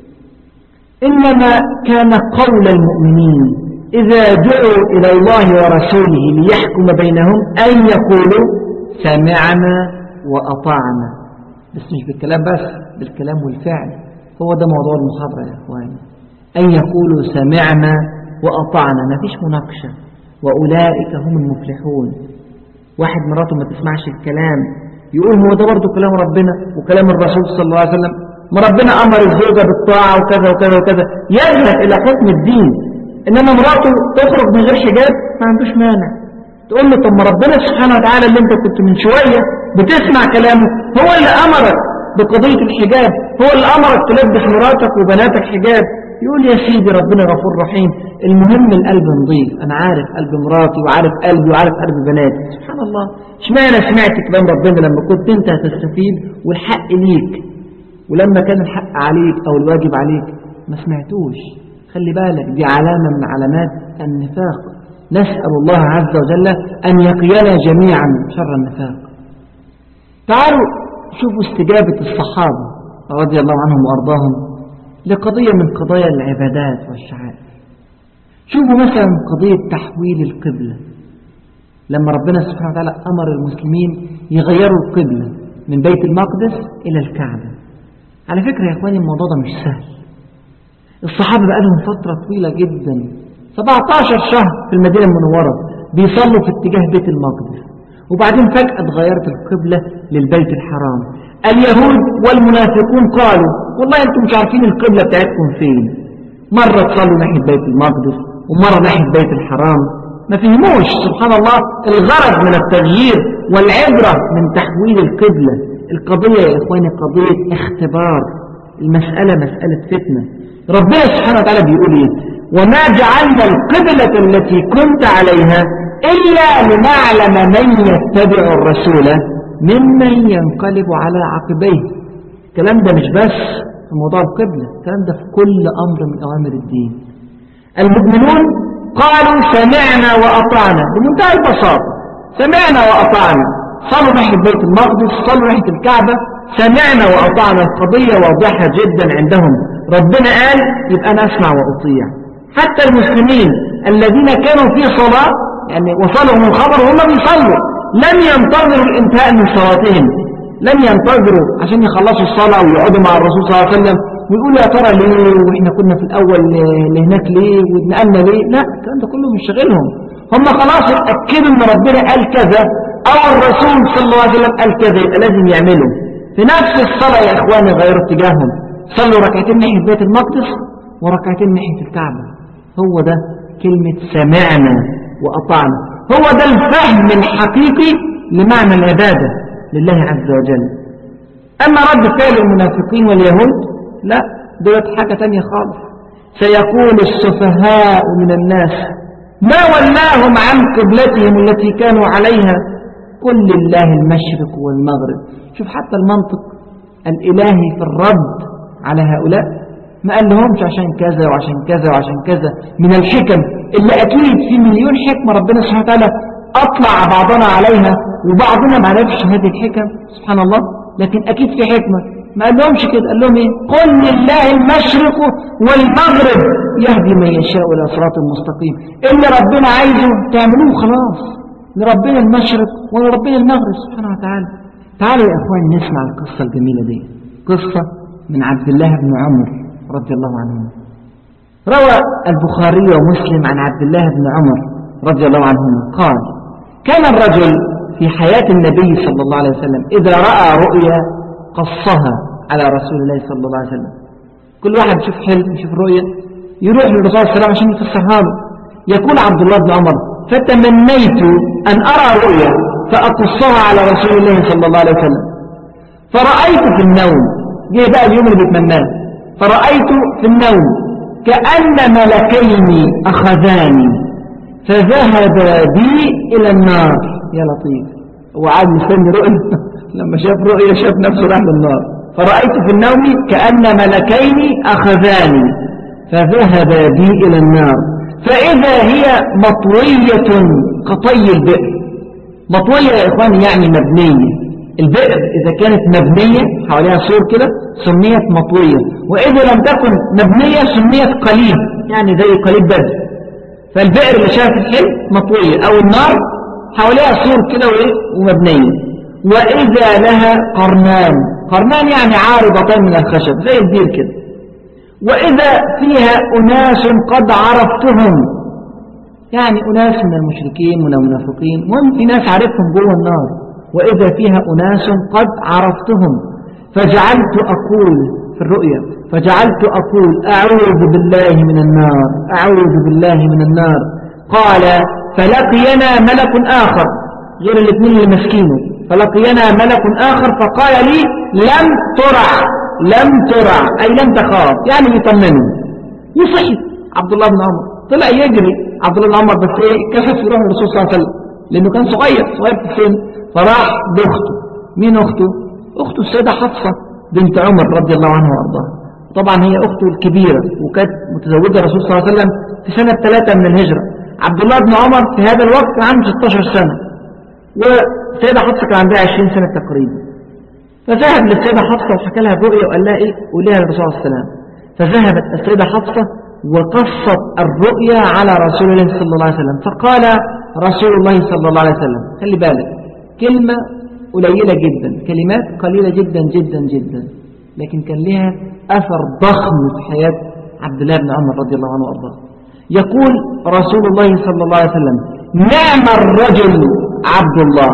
إنما كان قول المؤمنين إذا دعوا إلى الله ورسوله ليحكم بينهم أن يقولوا سمعنا وأطعنا بس مش بالكلام بس بالكلام والفعل هو ده موضوع المحاضرة يا أخواني أن يقولوا سمعنا وأطعنا ما فيش مناقشة وأولئك هم المفلحون واحد مراته ما تسمعش الكلام يقول هو ده برضه كلام ربنا وكلام الرسول صلى الله عليه وسلم ما ربنا أمر الزوجة بالطاعة وكذا وكذا وكذا يذهب إلى حكم الدين إنما مراته تخرج من غير حجاب ما عندوش مانع تقول له طب ما ربنا سبحانه وتعالى اللي انت كنت من شوية بتسمع كلامه هو اللي أمرك بقضية الحجاب هو اللي أمرك تلبس مراتك وبناتك حجاب يقول يا سيدي ربنا غفور رحيم المهم القلب نظيف أنا عارف قلب مراتي وعارف قلبي وعارف قلب بناتي سبحان الله اشمعنى سمعت كلام ربنا لما كنت انت هتستفيد والحق ليك ولما كان الحق عليك أو الواجب عليك ما سمعتوش خلي بالك دي علامة من علامات النفاق نسأل الله عز وجل أن يقينا جميعا شر النفاق تعالوا شوفوا استجابة الصحابة رضي الله عنهم وأرضاهم لقضية من قضايا العبادات والشعائر شوفوا مثلا قضية تحويل القبلة لما ربنا سبحانه وتعالى أمر المسلمين يغيروا القبلة من بيت المقدس إلى الكعبة على فكرة يا أخواني الموضوع ده مش سهل الصحابة بقى لهم فترة طويلة جدا 17 شهر في المدينة المنورة بيصلوا في اتجاه بيت المقدس وبعدين فجأة اتغيرت القبلة للبيت الحرام اليهود والمنافقون قالوا والله انتم مش عارفين القبلة بتاعتكم فين مرة تصلوا ناحية بيت المقدس ومرة ناحية بيت الحرام ما فهموش سبحان الله الغرض من التغيير والعبرة من تحويل القبلة القضية يا إخواني قضية اختبار المسألة مسألة فتنة ربنا سبحانه وتعالى بيقول ايه وما جعلنا القبلة التي كنت عليها إلا لنعلم من يتبع الرسول ممن ينقلب على عقبيه الكلام ده مش بس في موضوع القبلة الكلام ده في كل أمر من أوامر الدين المؤمنون قالوا سمعنا وأطعنا بمنتهى البساطة سمعنا وأطعنا صلوا ناحية بيت المقدس صلوا ناحية الكعبة سمعنا وأطعنا القضية واضحة جدا عندهم ربنا قال يبقى أنا أسمع وأطيع حتى المسلمين الذين كانوا في صلاة يعني وصلهم الخبر وهم بيصلوا لم ينتظروا الانتهاء من صلاتهم لم ينتظروا عشان يخلصوا الصلاة ويقعدوا مع الرسول صلى الله عليه وسلم ويقولوا يا ترى ليه واحنا كنا في الأول لهناك ليه واتنقلنا ليه لا الكلام ده كله مش شاغلهم هم خلاص اتأكدوا ان ربنا قال كذا او الرسول صلى الله عليه وسلم قال كذا يبقى لازم يعملوا في نفس الصلاة يا إخواني غيروا اتجاههم صلوا ركعتين ناحية بيت المقدس وركعتين ناحية الكعبة هو ده كلمة سمعنا وأطعنا هو ده الفهم الحقيقي لمعنى العبادة لله عز وجل أما رد فعل المنافقين واليهود لا دولت حاجة تانية خالص سيقول السفهاء من الناس ما ولاهم عن قبلتهم التي كانوا عليها قل لله المشرق والمغرب شوف حتى المنطق الإلهي في الرد على هؤلاء ما قال لهمش عشان كذا وعشان كذا وعشان كذا من الحكم اللي أكيد في مليون حكمة ربنا سبحانه وتعالى أطلع بعضنا عليها وبعضنا ما عرفش هذه الحكم سبحان الله لكن أكيد في حكمة ما قال لهمش كده قال لهم ايه قل لله المشرق والمغرب يهدي من يشاء الى صراط مستقيم اللي ربنا عايزه تعملوه خلاص لربنا المشرق ولربنا المغرب سبحانه وتعالى تعالوا يا اخوان نسمع القصة الجميلة دي قصة من عبد الله بن عمر رضي الله عنهما روى البخاري ومسلم عن عبد الله بن عمر رضي الله عنهما قال كان الرجل في حياة النبي صلى الله عليه وسلم إذا رأى رؤيا قصها على رسول الله صلى الله عليه وسلم كل واحد يشوف حلم يشوف رؤيا يروح للرسول صلى الله عليه وسلم عشان يفسرها له يقول عبد الله بن عمر فتمنيت أن أرى رؤيا فأقصها على رسول الله صلى الله عليه وسلم فرأيت في النوم جه بقى اليوم اللي بيتمناه فرأيت في النوم كأن ملكين أخذاني فذهبا بي إلى النار يا لطيف هو عاد مستني رؤيا لما شاف رؤيا شاف نفسه راح للنار فرأيت في النوم كأن ملكين أخذاني فذهبا بي إلى النار فإذا هي مطوية كطي البئر مطوية يا إخواني يعني مبنية البئر إذا كانت مبنية حواليها سور كده سميت مطوية وإذا لم تكن مبنية سميت قليب يعني زي قليب بدر فالبئر اللي شاف الحلم مطوية أو النار حواليها سور كده ومبنية وإذا لها قرنان قرنان يعني عارضتان من الخشب زي البير كده وإذا فيها أناس قد عرفتهم يعني أناس من المشركين من المنافقين وهم في ناس عرفهم جوه النار وإذا فيها أناس قد عرفتهم فجعلت أقول في الرؤيا فجعلت أقول أعوذ بالله من النار أعوذ بالله من النار قال فلقينا ملك آخر غير الاثنين اللي مسكينه فلقينا ملك آخر فقال لي لم ترع لم ترع أي لم تخاف يعني يطمني وصحي عبد الله بن عمر طلع يجري عبد الله بن عمر بس ايه كشف يروح للرسول صلى الله عليه وسلم لأنه كان صغير صغير في السن فراح بأخته مين أخته؟ أخته السيدة حفصة بنت عمر رضي الله عنها وأرضاها طبعا هي أخته الكبيرة وكانت متزوجة الرسول صلى الله عليه وسلم في سنة ثلاثة من الهجرة عبد الله بن عمر في هذا الوقت كان عنده 16 سنة والسيدة حفصة كان عندها 20 سنة تقريبا فذهب للسيدة حفصة وحكى لها الرؤيا وقال لها ايه قوليها للرسول صلى الله عليه وسلم فذهبت السيدة حفصة وقصت الرؤيا على رسول الله صلى الله عليه وسلم فقال رسول الله صلى الله عليه وسلم خلي بالك كلمة قليلة جدا كلمات قليلة جدا جدا جدا لكن كان لها أثر ضخم في حياة عبد الله بن عمر رضي الله عنه وأرضاه يقول رسول الله صلى الله عليه وسلم نعم الرجل عبد الله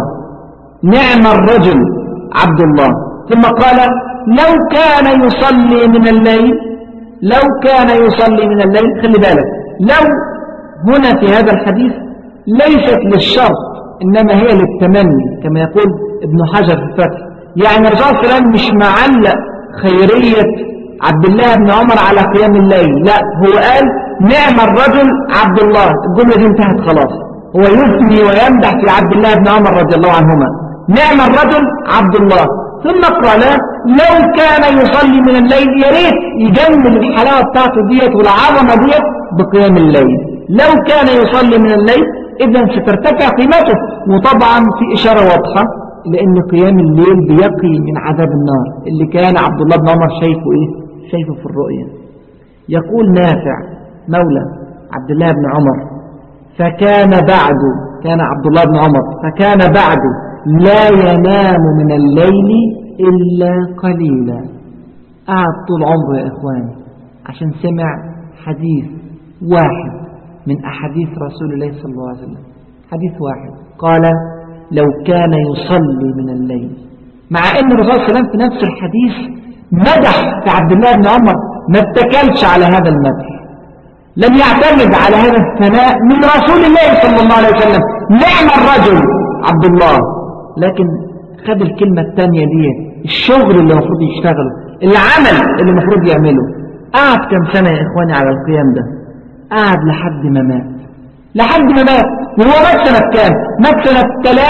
نعم الرجل عبد الله ثم قال لو كان يصلي من الليل لو كان يصلي من الليل خلي بالك لو هنا في هذا الحديث ليست للشرط إنما هي للتمني كما يقول ابن حجر في الفتح يعني الرسول صلى الله عليه وسلم مش معلق خيرية عبد الله بن عمر على قيام الليل لا هو قال نعم الرجل عبد الله الجملة دي انتهت خلاص هو يثني ويمدح في عبد الله بن عمر رضي الله عنهما نعم الرجل عبد الله ثم قال لو كان يصلي من الليل يا ريت يجمل الحلاوه بتاعته ديت والعظمه ديت بقيام الليل لو كان يصلي من الليل اذا سترتفع قيمته وطبعا في اشاره واضحه لان قيام الليل بيقي من عذاب النار اللي كان عبد الله بن عمر شايفه ايه شايفه في الرؤيا يقول نافع مولى عبد الله بن عمر فكان بعد كان عبد الله بن عمر فكان بعد لا ينام من الليل إلا قليلا قعد طول عمره يا إخواني عشان سمع حديث واحد من أحاديث رسول الله صلى الله عليه وسلم حديث واحد قال لو كان يصلي من الليل مع ان الرسول صلى الله عليه وسلم في نفس الحديث مدح في عبد الله بن عمر ما اتكلش على هذا المدح لم يعتمد على هذا الثناء من رسول الله صلى الله عليه وسلم نعم الرجل عبد الله لكن خد الكلمة الثانية دي الشغل اللي المفروض يشتغله العمل اللي المفروض يعمله قعد كم سنة يا إخواني على القيام ده قعد لحد ما مات لحد ما مات وهو مات سنة كام مات سنة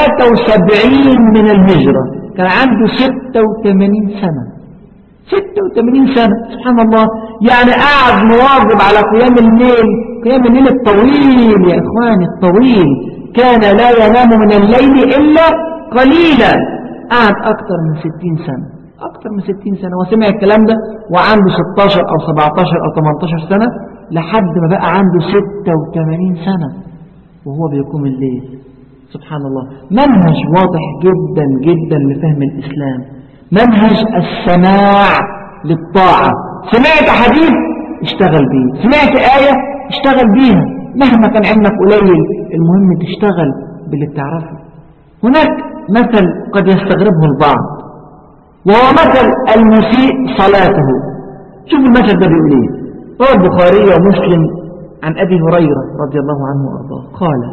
73 من الهجرة كان عنده 86 سنة 86 سنة سبحان الله يعني قاعد مواظب على قيام الليل قيام الليل الطويل يا إخواني الطويل كان لا ينام من الليل إلا قليلا قعد أكثر من 60 سنة أكثر من 60 سنة وسمع الكلام ده وعنده 16 أو 17 أو 18 سنة لحد ما بقى عنده 86 سنة وهو بيقوم الليل سبحان الله منهج واضح جدا جدا لفهم الإسلام منهج السماع للطاعة سمعت حديث اشتغل بيه سمعت آية اشتغل بيها مهما كان علمك قليل المهم تشتغل باللي بتعرفه هناك مثل قد يستغربه البعض وهو مثل المسيء صلاته شوف المثل ده بيقول ايه روى البخاري ومسلم عن أبي هريرة رضي الله عنه وأرضاه قال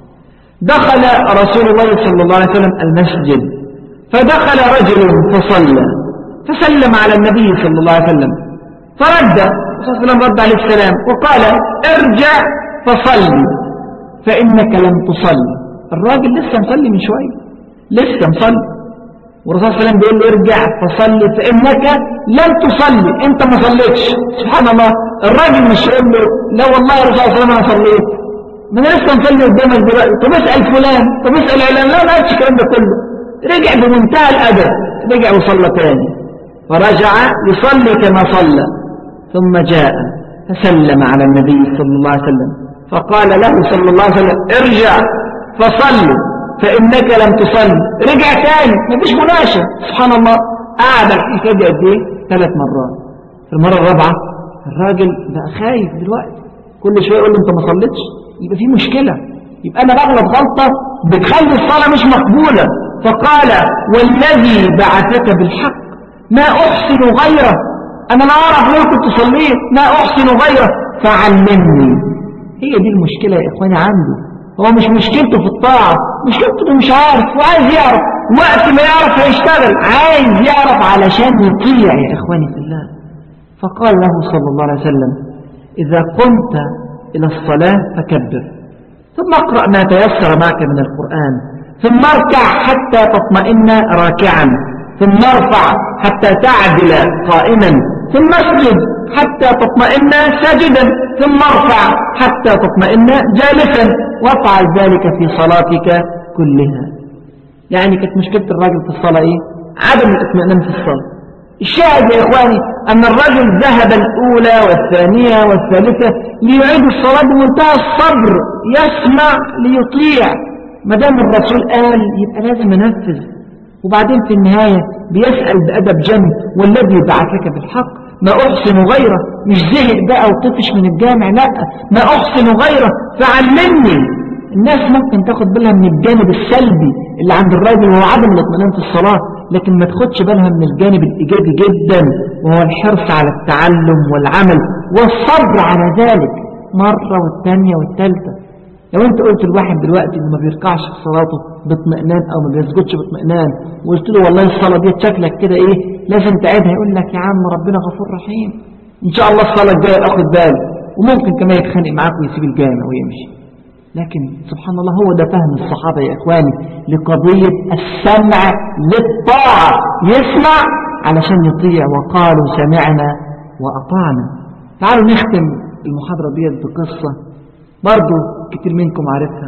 دخل رسول الله صلى الله عليه وسلم المسجد فدخل رجل فصلى فسلم على النبي صلى الله عليه وسلم فرد صلى الله عليه وسلم رد عليه السلام وقال ارجع فصلي فإنك لم تصلي الراجل لسه مصلي من شوية لسه مصلي والرسول صلى الله عليه وسلم بيقول له ارجع فصلي فإنك لم تصلي انت ما صليتش سبحان الله الراجل مش يقول له لا والله يا رسول الله صلى الله عليه وسلم انا صليت ما انا لسه مصلي قدامك دلوقتي طب اسال فلان طب اسال علان لا ما قالش الكلام ده كله رجع بمنتهى الادب رجع وصلى تاني فرجع يصلي كما صلى ثم جاء فسلم على النبي صلى الله عليه وسلم فقال له صلى الله عليه وسلم ارجع فصل فإنك لم تصل رجع تاني مفيش مناقشة سبحان الله قعد الحكاية دي قد ايه ثلاث مرات في المرة الرابعة الراجل بقى خايف دلوقتي كل شوية يقول له انت ما صليتش يبقى في مشكلة يبقى انا بغلط غلطة بتخلي الصلاة مش مقبولة فقال والذي بعثك بالحق ما أحسن غيره أنا لا أعرف ليه كنت صليت ما أحسن غيره فعلمني هي دي المشكلة يا إخواني عنده هو مش مشكلته في الطاعة مشكلته مش عارف وعايز يعرف وقت ما يعرف هيشتغل عايز يعرف علشان يطيع يا إخواني في الله فقال له صلى الله عليه وسلم إذا قمت إلى الصلاة فكبر ثم اقرأ ما تيسر معك من القرآن ثم اركع حتى تطمئن راكعا ثم ارفع حتى تعدل قائما ثم اسجد حتى تطمئن ساجدا ثم ارفع حتى تطمئن جالسا وافعل ذلك في صلاتك كلها يعني كانت مشكلة الراجل في الصلاة ايه عدم الاطمئنان في الصلاة الشاهد يا إخواني أن الرجل ذهب الأولى والثانية والثالثة ليعيد الصلاة بمنتهى الصبر يسمع ليطيع ما دام الرسول قال يبقى لازم ينفذ وبعدين في النهاية بيسأل بأدب جم والذي بعثك بالحق ما أحسن غيره مش زهق بقى وطفش من الجامع لا ما أحسن غيره فعلمني الناس ممكن تاخد بالها من الجانب السلبي اللي عند الراجل وهو عدم الاطمئنان في الصلاة لكن ما تاخدش بالها من الجانب الإيجابي جدا وهو الحرص على التعلم والعمل والصبر على ذلك مرة والثانية والثالثة لو انت قلت لواحد دلوقتي انه ما بيركعش في صلاته باطمئنان او ما بيسجدش باطمئنان وقلت له والله الصلاة دي شكلك كده ايه لازم تعيدها يقول لك يا عم ربنا غفور رحيم ان شاء الله الصلاة الجاية اخد بالي وممكن كمان يتخانق معاك ويسيب الجامع ويمشي لكن سبحان الله هو ده فهم الصحابة يا إخواني لقضية السمع للطاعة يسمع علشان يطيع وقالوا سمعنا وأطعنا تعالوا نختم المحاضرة دي بقصة برضو كتير منكم عارفها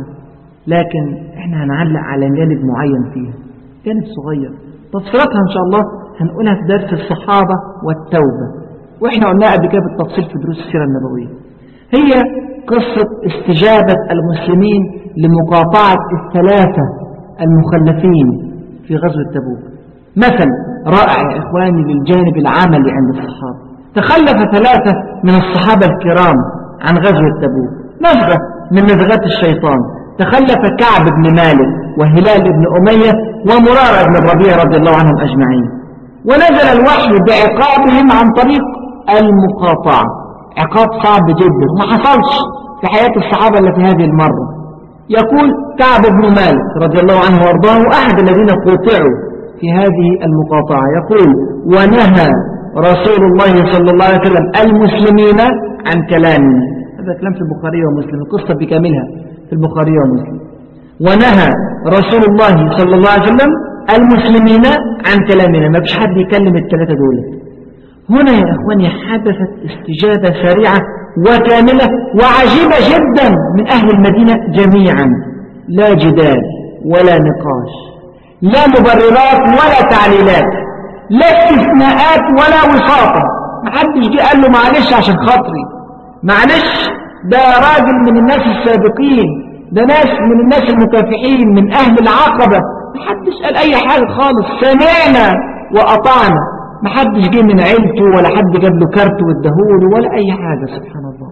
لكن احنا هنعلق على جانب معين فيها جانب صغير تفصيلاتها ان شاء الله هنقولها في درس الصحابة والتوبة واحنا قلناها قبل كده بالتفصيل في دروس السيرة النبوية هي قصة استجابة المسلمين لمقاطعة الثلاثة المخلفين في غزوة تبوك مثل رائع يا إخواني للجانب العملي عند الصحابة تخلف ثلاثة من الصحابة الكرام عن غزوة تبوك نزغة من نزغات الشيطان تخلف كعب بن مالك وهلال بن أمية ومرارة بن الربيع رضي الله عنهم أجمعين ونزل الوحي بعقابهم عن طريق المقاطعة عقاب صعب جدا ما حصلش في حياة الصحابة التي هذه المرة يقول كعب بن مالك رضي الله عنه وارضاه أحد الذين قطعوا في هذه المقاطعة يقول ونهى رسول الله صلى الله عليه وسلم المسلمين عن كلامنا هذا كلام في البخاري ومسلم القصة بكاملها في البخاري ومسلم ونهى رسول الله صلى الله عليه وسلم المسلمين عن كلامنا ما فيش حد يكلم الثلاثة دول هنا يا أخواني حدثت استجابة سريعة وكاملة وعجيبة جدا من أهل المدينة جميعا لا جدال ولا نقاش لا مبررات ولا تعليلات لا استثناءات ولا وساطة محدش جه قال له معلش عشان خاطري معلش ده راجل من الناس السابقين ده ناس من الناس المكافحين من أهل العقبة محدش قال أي حاجة خالص سمعنا وأطعنا محدش جه من عيلته ولا حد جاب له كارت واداهوله ولا أي حاجة سبحان الله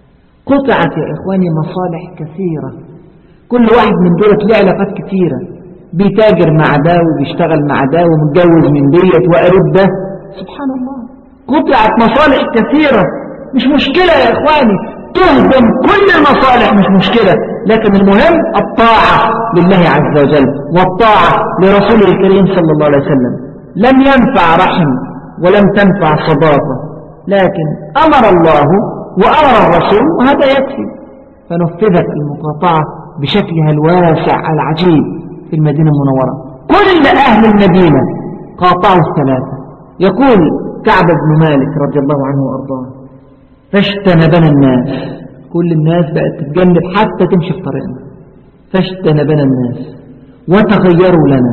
قطعت يا إخواني مصالح كثيرة كل واحد من دول له علاقات كثيرة بيتاجر مع ده وبيشتغل مع ده ومتجوز من ديت وقريب ده سبحان الله قطعت مصالح كثيرة مش مشكلة يا إخواني تهدم كل المصالح مش مشكلة لكن المهم الطاعة لله عز وجل والطاعة لرسوله الكريم صلى الله عليه وسلم لم ينفع رحم ولم تنفع صداقة لكن أمر الله وأمر الرسول وهذا يكفي فنفذت المقاطعة بشكلها الواسع العجيب في المدينة المنورة كل أهل المدينة قاطعوا الثلاثة يقول كعب بن مالك رضي الله عنه وأرضاه فاجتنبنا الناس كل الناس بقت تتجنب حتى تمشي في طريقنا فاجتنبنا الناس وتغيروا لنا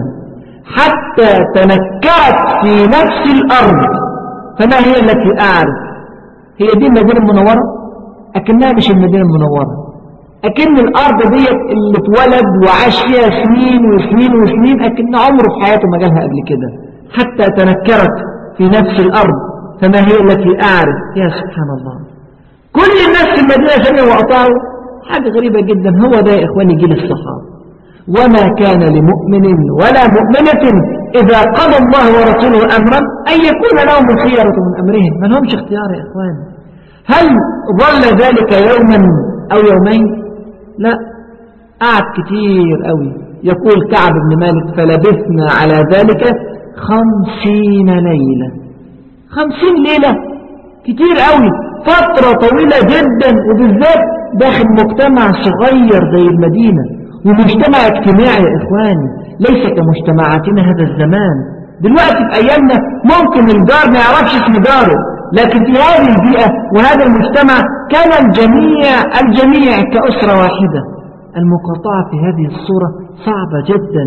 حتى تنكرت في نفس الأرض فما هي التي أعرف هي دي المدينة المنورة أكنها مش المدينة المنورة أكن الأرض ديت اللي اتولد وعاش فيها سنين وسنين وسنين أكن عمره في حياته ما جالها قبل كده حتى تنكرت في نفس الأرض فما هي التي أعرف يا سبحان الله كل الناس في المدينة سمعوا وأطاعوا حاجة غريبة جدا هو ده يا إخواني جيل الصحابة وما كان لمؤمن ولا مؤمنة إذا قضى الله ورسوله أمرا أن يكون لهم الخيرة من أمرهم ما لهمش اختيار يا إخوان هل ظل ذلك يوما أو يومين لا قعد كتير قوي يقول كعب بن مالك فلبثنا على ذلك خمسين ليلة خمسين ليلة كتير قوي فترة طويلة جدا وبالذات داخل مجتمع صغير زي المدينة ومجتمع اجتماعي يا إخواني ليس كمجتمعاتنا هذا الزمان دلوقتي في أيامنا ممكن الجار ما يعرفش اسم جاره لكن في هذه البيئة وهذا المجتمع كان الجميع الجميع كأسرة واحدة المقاطعة في هذه الصورة صعبة جدا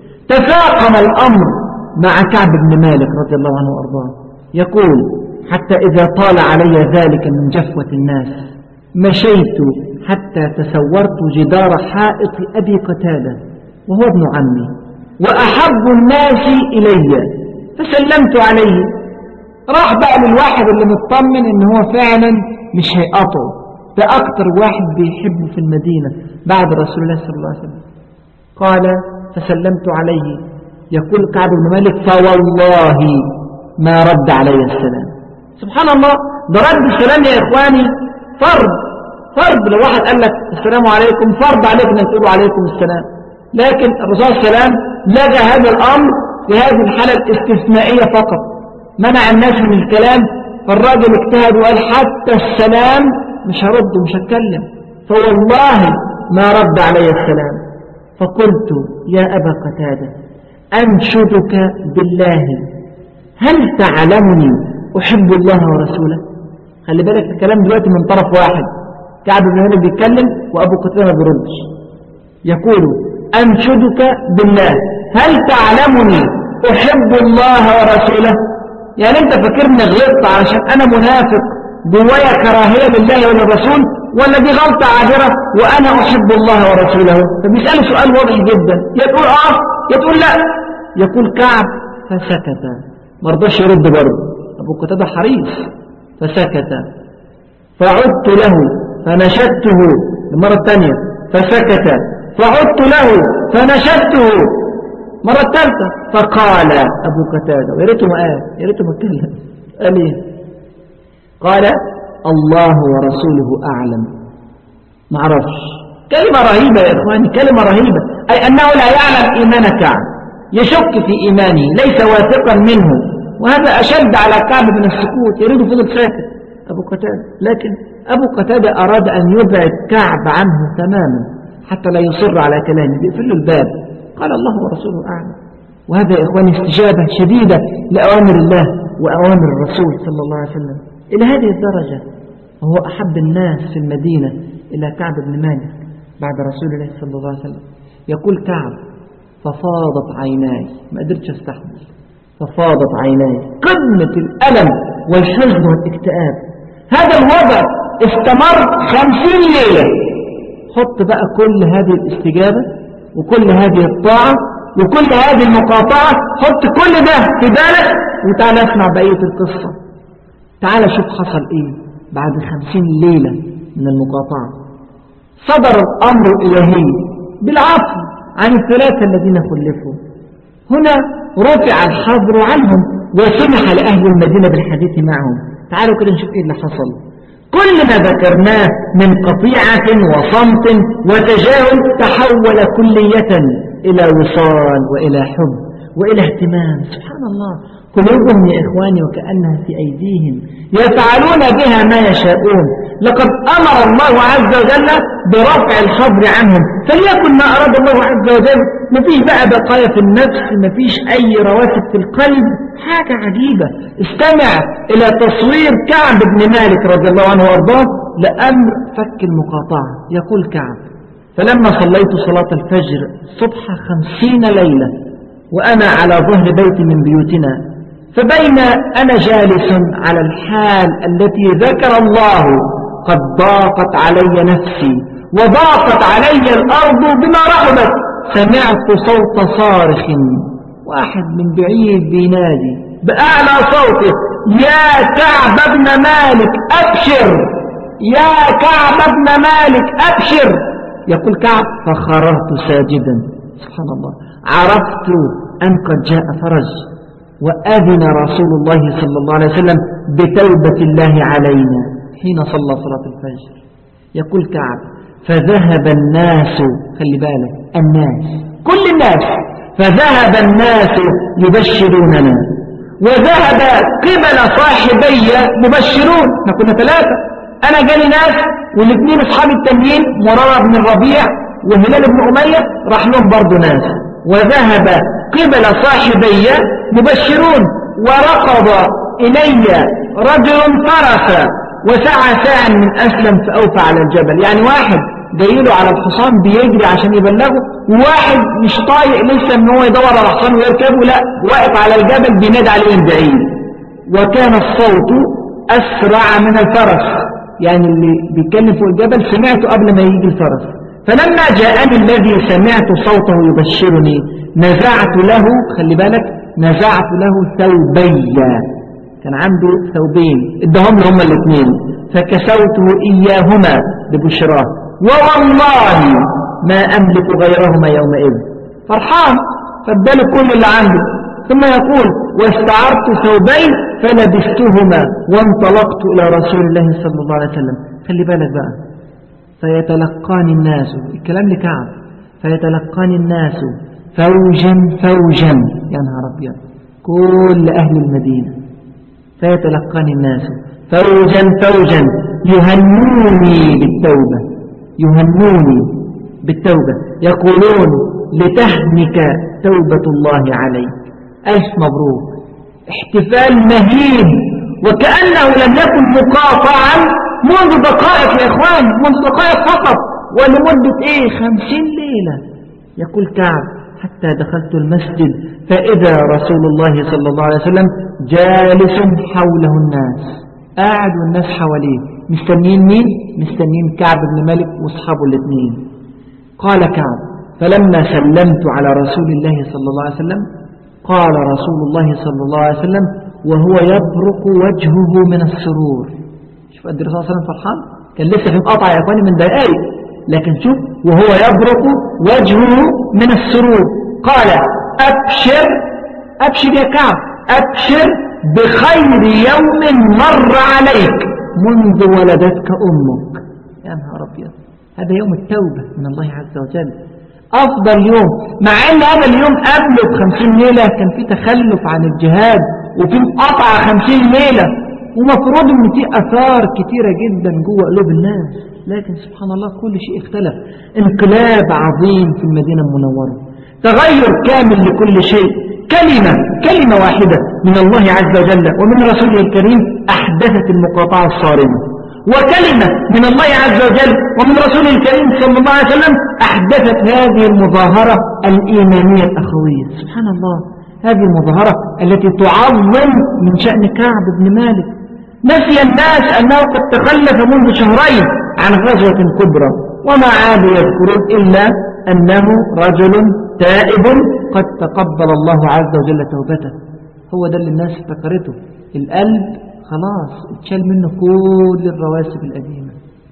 تفاقم الأمر مع كعب بن مالك رضي الله عنه وأرضاه يقول حتى إذا طال علي ذلك من جفوة الناس مشيت حتى تسورت جدار حائط أبي قتادة وهو ابن عمي وأحب الناس إلي فسلمت عليه راح بقى للواحد اللي مطمن ان هو فعلا مش هيقطعه ده اكتر واحد بيحبه في المدينة بعد رسول الله صلى الله عليه وسلم قال فسلمت عليه يقول كعب بن مالك فوالله ما رد علي السلام سبحان الله ده رد السلام يا إخواني فرض فرض لو واحد قال لك السلام عليكم فرض عليك أن تقولوا عليكم السلام لكن الرسول صلى الله عليه وسلم لغى هذا الأمر في هذه الحالة الاستثنائية فقط منع الناس من الكلام فالراجل اجتهد وقال حتى السلام مش هرد ومش هتكلم فوالله ما رد علي السلام فقلت يا أبا قتادة أنشدك بالله هل تعلمني أحب الله ورسوله خلي بالك الكلام دلوقتي من طرف واحد كعب بن مالك بيتكلم وأبو قتادة ما بيردش يقول أنشدك بالله هل تعلمني أحب الله ورسوله يعني أنت فاكرني غلطت علشان أنا منافق جوايا كراهية لله وللرسول ولا دي غلطة عابرة وأنا أحب الله ورسوله فبيسأل سؤال واضح جدا يا تقول آه يا تقول لا يقول كعب فسكت ما رضاش يرد برضه أبو قتادة حريص فسكت فعدت له فنشدته المرة الثانية فسكت فعدت له فنشدته مرة الثالثة فقال أبو قتادة ويا ريته ما قال يا ريته ما اتكلم قال إيه قال الله ورسوله أعلم ما عرفش كلمة رهيبة يا إخواني كلمة رهيبة أي أنه لا يعلم إيمان كعب يشك في إيمانه ليس واثقا منه وهذا أشد على كعب من السكوت يريد فضل ساكت أبو قتادة لكن أبو قتادة أراد أن يبعد كعب عنه تماما حتى لا يصر على كلامه بيقفل له الباب قال الله ورسوله أعلم وهذا يا إخواني استجابة شديدة لأوامر الله وأوامر الرسول صلى الله عليه وسلم إلى هذه الدرجة وهو أحب الناس في المدينة إلى كعب بن مالك بعد رسول الله صلى الله عليه وسلم يقول كعب ففاضت عيناي ما قدرتش استحمل ففاضت عيناي قمة الألم والحزن والاكتئاب هذا الوضع استمر خمسين ليلة حط بقى كل هذه الاستجابة وكل هذه الطاعة وكل هذه المقاطعة حط كل ده في بالك وتعالى اسمع بقية القصة تعالى شوف حصل ايه بعد خمسين ليلة من المقاطعة صدر الأمر الإلهي بالعفو عن الثلاثة الذين خلفوا هنا رفع الحظر عنهم وسمح لأهل المدينة بالحديث معهم تعالوا كده نشوف ايه اللي حصل كل ما ذكرناه من قطيعة وصمت وتجاهل تحول كلية إلى وصال وإلى حب وإلى اهتمام سبحان الله قلوبهم يا إخواني وكأنها في أيديهم يفعلون بها ما يشاءون لقد أمر الله عز وجل برفع الحظر عنهم فليكن ما أراد الله عز وجل ما فيش بقى بقايا في النفس ما فيش أي رواسب في القلب حاجة عجيبة استمع إلى تصوير كعب بن مالك رضي الله عنه وارضاه لأمر فك المقاطعة يقول كعب فلما صليت صلاة الفجر صبح خمسين ليلة وأنا على ظهر بيت من بيوتنا فبين أنا جالس على الحال التي ذكر الله قد ضاقت علي نفسي وضاقت علي الأرض بما رحبت سمعت صوت صارخ واحد من بعيد بينادي بأعلى صوته يا كعب بن مالك أبشر يا كعب بن مالك أبشر يقول كعب فخررت ساجدا سبحان الله عرفت أن قد جاء فرج وأذن رسول الله صلى الله عليه وسلم بتوبة الله علينا حين صلى صلاة الفجر يقول كعب فذهب الناس خلي بالك الناس كل الناس فذهب الناس يبشروننا وذهب قبل صاحبي مبشرون احنا كنا ثلاثة أنا جالي ناس والاثنين أصحاب التمرين مرارة بن الربيع وهلال بن أمية راح لهم برضه ناس وذهب قبل صاحبي مبشرون ورقض إلي رجل فرس وسعى ساعا من أسلم فأوفى على الجبل يعني واحد جايله على الحصان بيجري عشان يبلغه وواحد مش طايق لسه ان هو يدور على الحصان ويركبه لا واقف على الجبل بينادي عليه من بعيد وكان الصوت أسرع من الفرس يعني اللي بيتكلم فوق الجبل سمعته قبل ما يجي الفرس فلما جاءني الذي سمعت صوته يبشرني نزعت له خلي بالك نزعت له ثوبي كان عنده ثوبين ادهم له هما الاثنين فكسوته إياهما ببشراه ووالله ما أملك غيرهما يومئذ فرحان فاداله كل اللي عنده ثم يقول واستعرت ثوبين فلبستهما وانطلقت إلى رسول الله صلى الله عليه وسلم خلي بالك بقى فيتلقاني الناس الكلام لكعب فيتلقاني الناس فوجا فوجا يا نهار أبيض كل أهل المدينة فيتلقاني الناس فوجا فوجا يهنوني بالتوبة يهنوني بالتوبة يقولون لتهنك توبة الله عليك ألف مبروك احتفال مهيب وكأنه لم يكن مقاطعا منذ دقائق يا إخوان منذ دقائق فقط ولمدة إيه خمسين ليلة يقول كعب حتى دخلت المسجد فإذا رسول الله صلى الله عليه وسلم جالس حوله الناس قاعد والناس حواليه مستنين مين؟ مستنين كعب بن مالك واصحابه الاثنين قال كعب فلما سلمت على رسول الله صلى الله عليه وسلم قال رسول الله صلى الله عليه وسلم وهو يبرق وجهه من السرور شوف قد الرسول صلى الله عليه وسلم فرحان كان لسه في مقاطع يا اخواني من دقائق لكن شوف وهو يبرق وجهه من السرور قال أبشر أبشر يا كعب أبشر بخير يوم مر عليك منذ ولدتك أمك يا نهار أبيض هذا يوم التوبة من الله عز وجل أفضل يوم مع أن هذا اليوم قبله بخمسين ليلة كان في تخلف عن الجهاد وفي قطع خمسين ليلة ومفروض ان في أثار كتيرة جدا جوه قلوب الناس لكن سبحان الله كل شيء اختلف انقلاب عظيم في المدينة المنورة تغير كامل لكل شيء كلمة كلمة واحدة من الله عز وجل ومن رسوله الكريم أحدثت المقاطعة الصارمة وكلمة من الله عز وجل ومن رسوله الكريم صلى الله عليه وسلم أحدثت هذه المظاهرة الإيمانية الأخوية سبحان الله هذه المظاهرة التي تعظم من شأن كعب بن مالك نسي الناس أنه قد تخلف منذ شهرين عن غزوة كبرى وما عادوا يذكرون إلا أنه رجل تائب قد تقبل الله عز وجل توبته هو ده اللي الناس افتكرته القلب خلاص اتشال منه كل الرواسب القديمة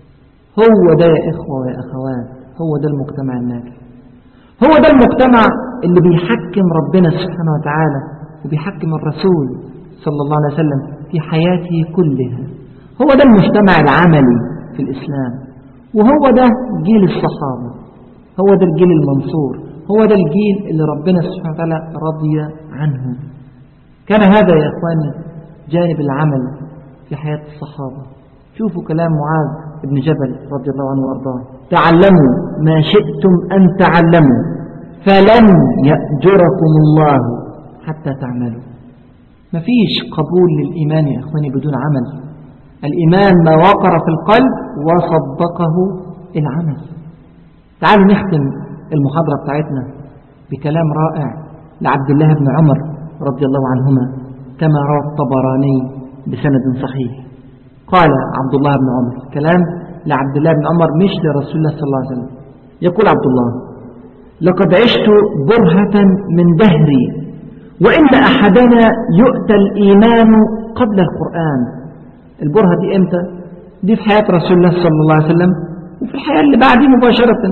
هو ده يا إخوة ويا أخوات هو ده المجتمع الناجح هو ده المجتمع اللي بيحكم ربنا سبحانه وتعالى وبيحكم الرسول صلى الله عليه وسلم في حياته كلها هو ده المجتمع العملي في الإسلام وهو ده جيل الصحابة هو ده الجيل المنصور هو ده الجيل اللي ربنا سبحانه وتعالى رضي عنه كان هذا يا إخواني جانب العمل في حياة الصحابة شوفوا كلام معاذ بن جبل رضي الله عنه وارضاه تعلموا ما شئتم أن تعلموا فلن يأجركم الله حتى تعملوا مفيش قبول للإيمان يا إخواني بدون عمل الإيمان ما وقر في القلب وصدقه العمل تعالوا نختم المحاضرة بتاعتنا بكلام رائع لعبد الله بن عمر رضي الله عنهما كما روى الطبراني بسند صحيح قال عبد الله بن عمر كلام لعبد الله بن عمر مش لرسول الله صلى الله عليه وسلم يقول عبد الله لقد عشت برهة من دهري وإن أحدنا يؤتى الإيمان قبل القرآن البرهة دي إمتى دي في حياة رسول الله صلى الله عليه وسلم وفي الحياة اللي بعديه مباشرة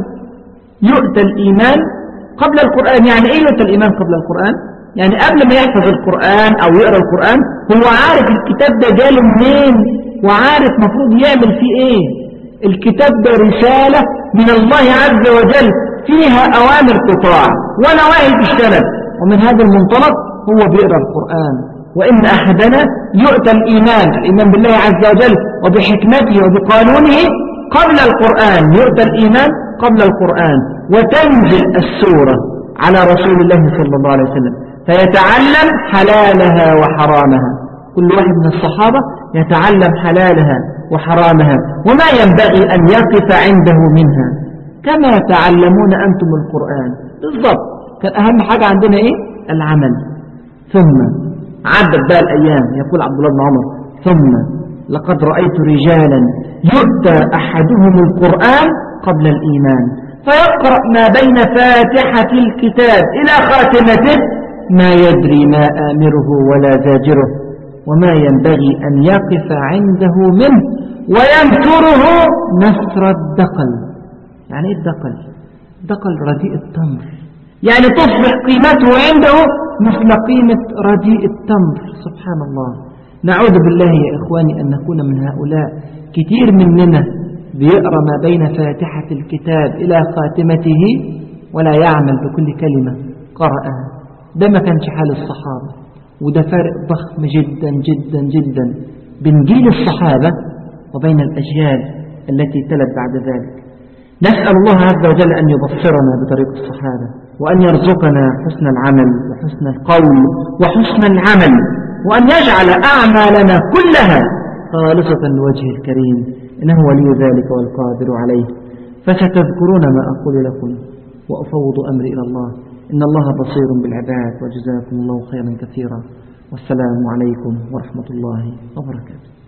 يؤتى الإيمان قبل القرآن يعني إيه يؤتى الإيمان قبل القرآن يعني قبل ما يحفظ القرآن أو يقرأ القرآن هو عارف الكتاب ده جاله منين وعارف مفروض يعمل فيه إيه الكتاب ده رسالة من الله عز وجل فيها أوامر تطاع ونواهي تجتنب ومن هذا المنطلق هو بيقرأ القرآن وإن أحدنا يؤتى الإيمان الإيمان بالله عز وجل وبحكمته وبقانونه قبل القرآن يؤتى الإيمان قبل القرآن وتنزل السورة على رسول الله صلى الله عليه وسلم فيتعلم حلالها وحرامها كل واحد من الصحابة يتعلم حلالها وحرامها وما ينبغي أن يقف عنده منها كما تعلمون أنتم القرآن بالضبط كان أهم حاجة عندنا إيه العمل ثم عدت بقى الأيام يقول عبد الله بن عمر ثم لقد رأيت رجالا يؤتى أحدهم القرآن قبل الإيمان فيقرأ ما بين فاتحة الكتاب إلى خاتمته ما يدري ما آمره ولا زاجره وما ينبغي أن يقف عنده منه وينثره نثر الدقل يعني إيه الدقل دقل رديء التمر يعني تصبح قيمته عنده مثل قيمة رديء التمر سبحان الله نعوذ بالله يا إخواني أن نكون من هؤلاء كثير مننا بيقرأ ما بين فاتحة الكتاب إلى خاتمته ولا يعمل بكل كلمة قرأها ده ما كانش حال الصحابة وده فرق ضخم جدا جدا جدا بين جيل الصحابة وبين الأجيال التي تلت بعد ذلك نسأل الله عز وجل أن يبصرنا بطريق الصحابة وأن يرزقنا حسن العمل وحسن القول وحسن العمل وأن يجعل أعمالنا كلها خالصة لوجهه الكريم إنه ولي ذلك والقادر عليه فستذكرون ما أقول لكم وأفوض أمري إلى الله إن الله بصير بالعباد وجزاكم الله خيرا كثيرا والسلام عليكم ورحمة الله وبركاته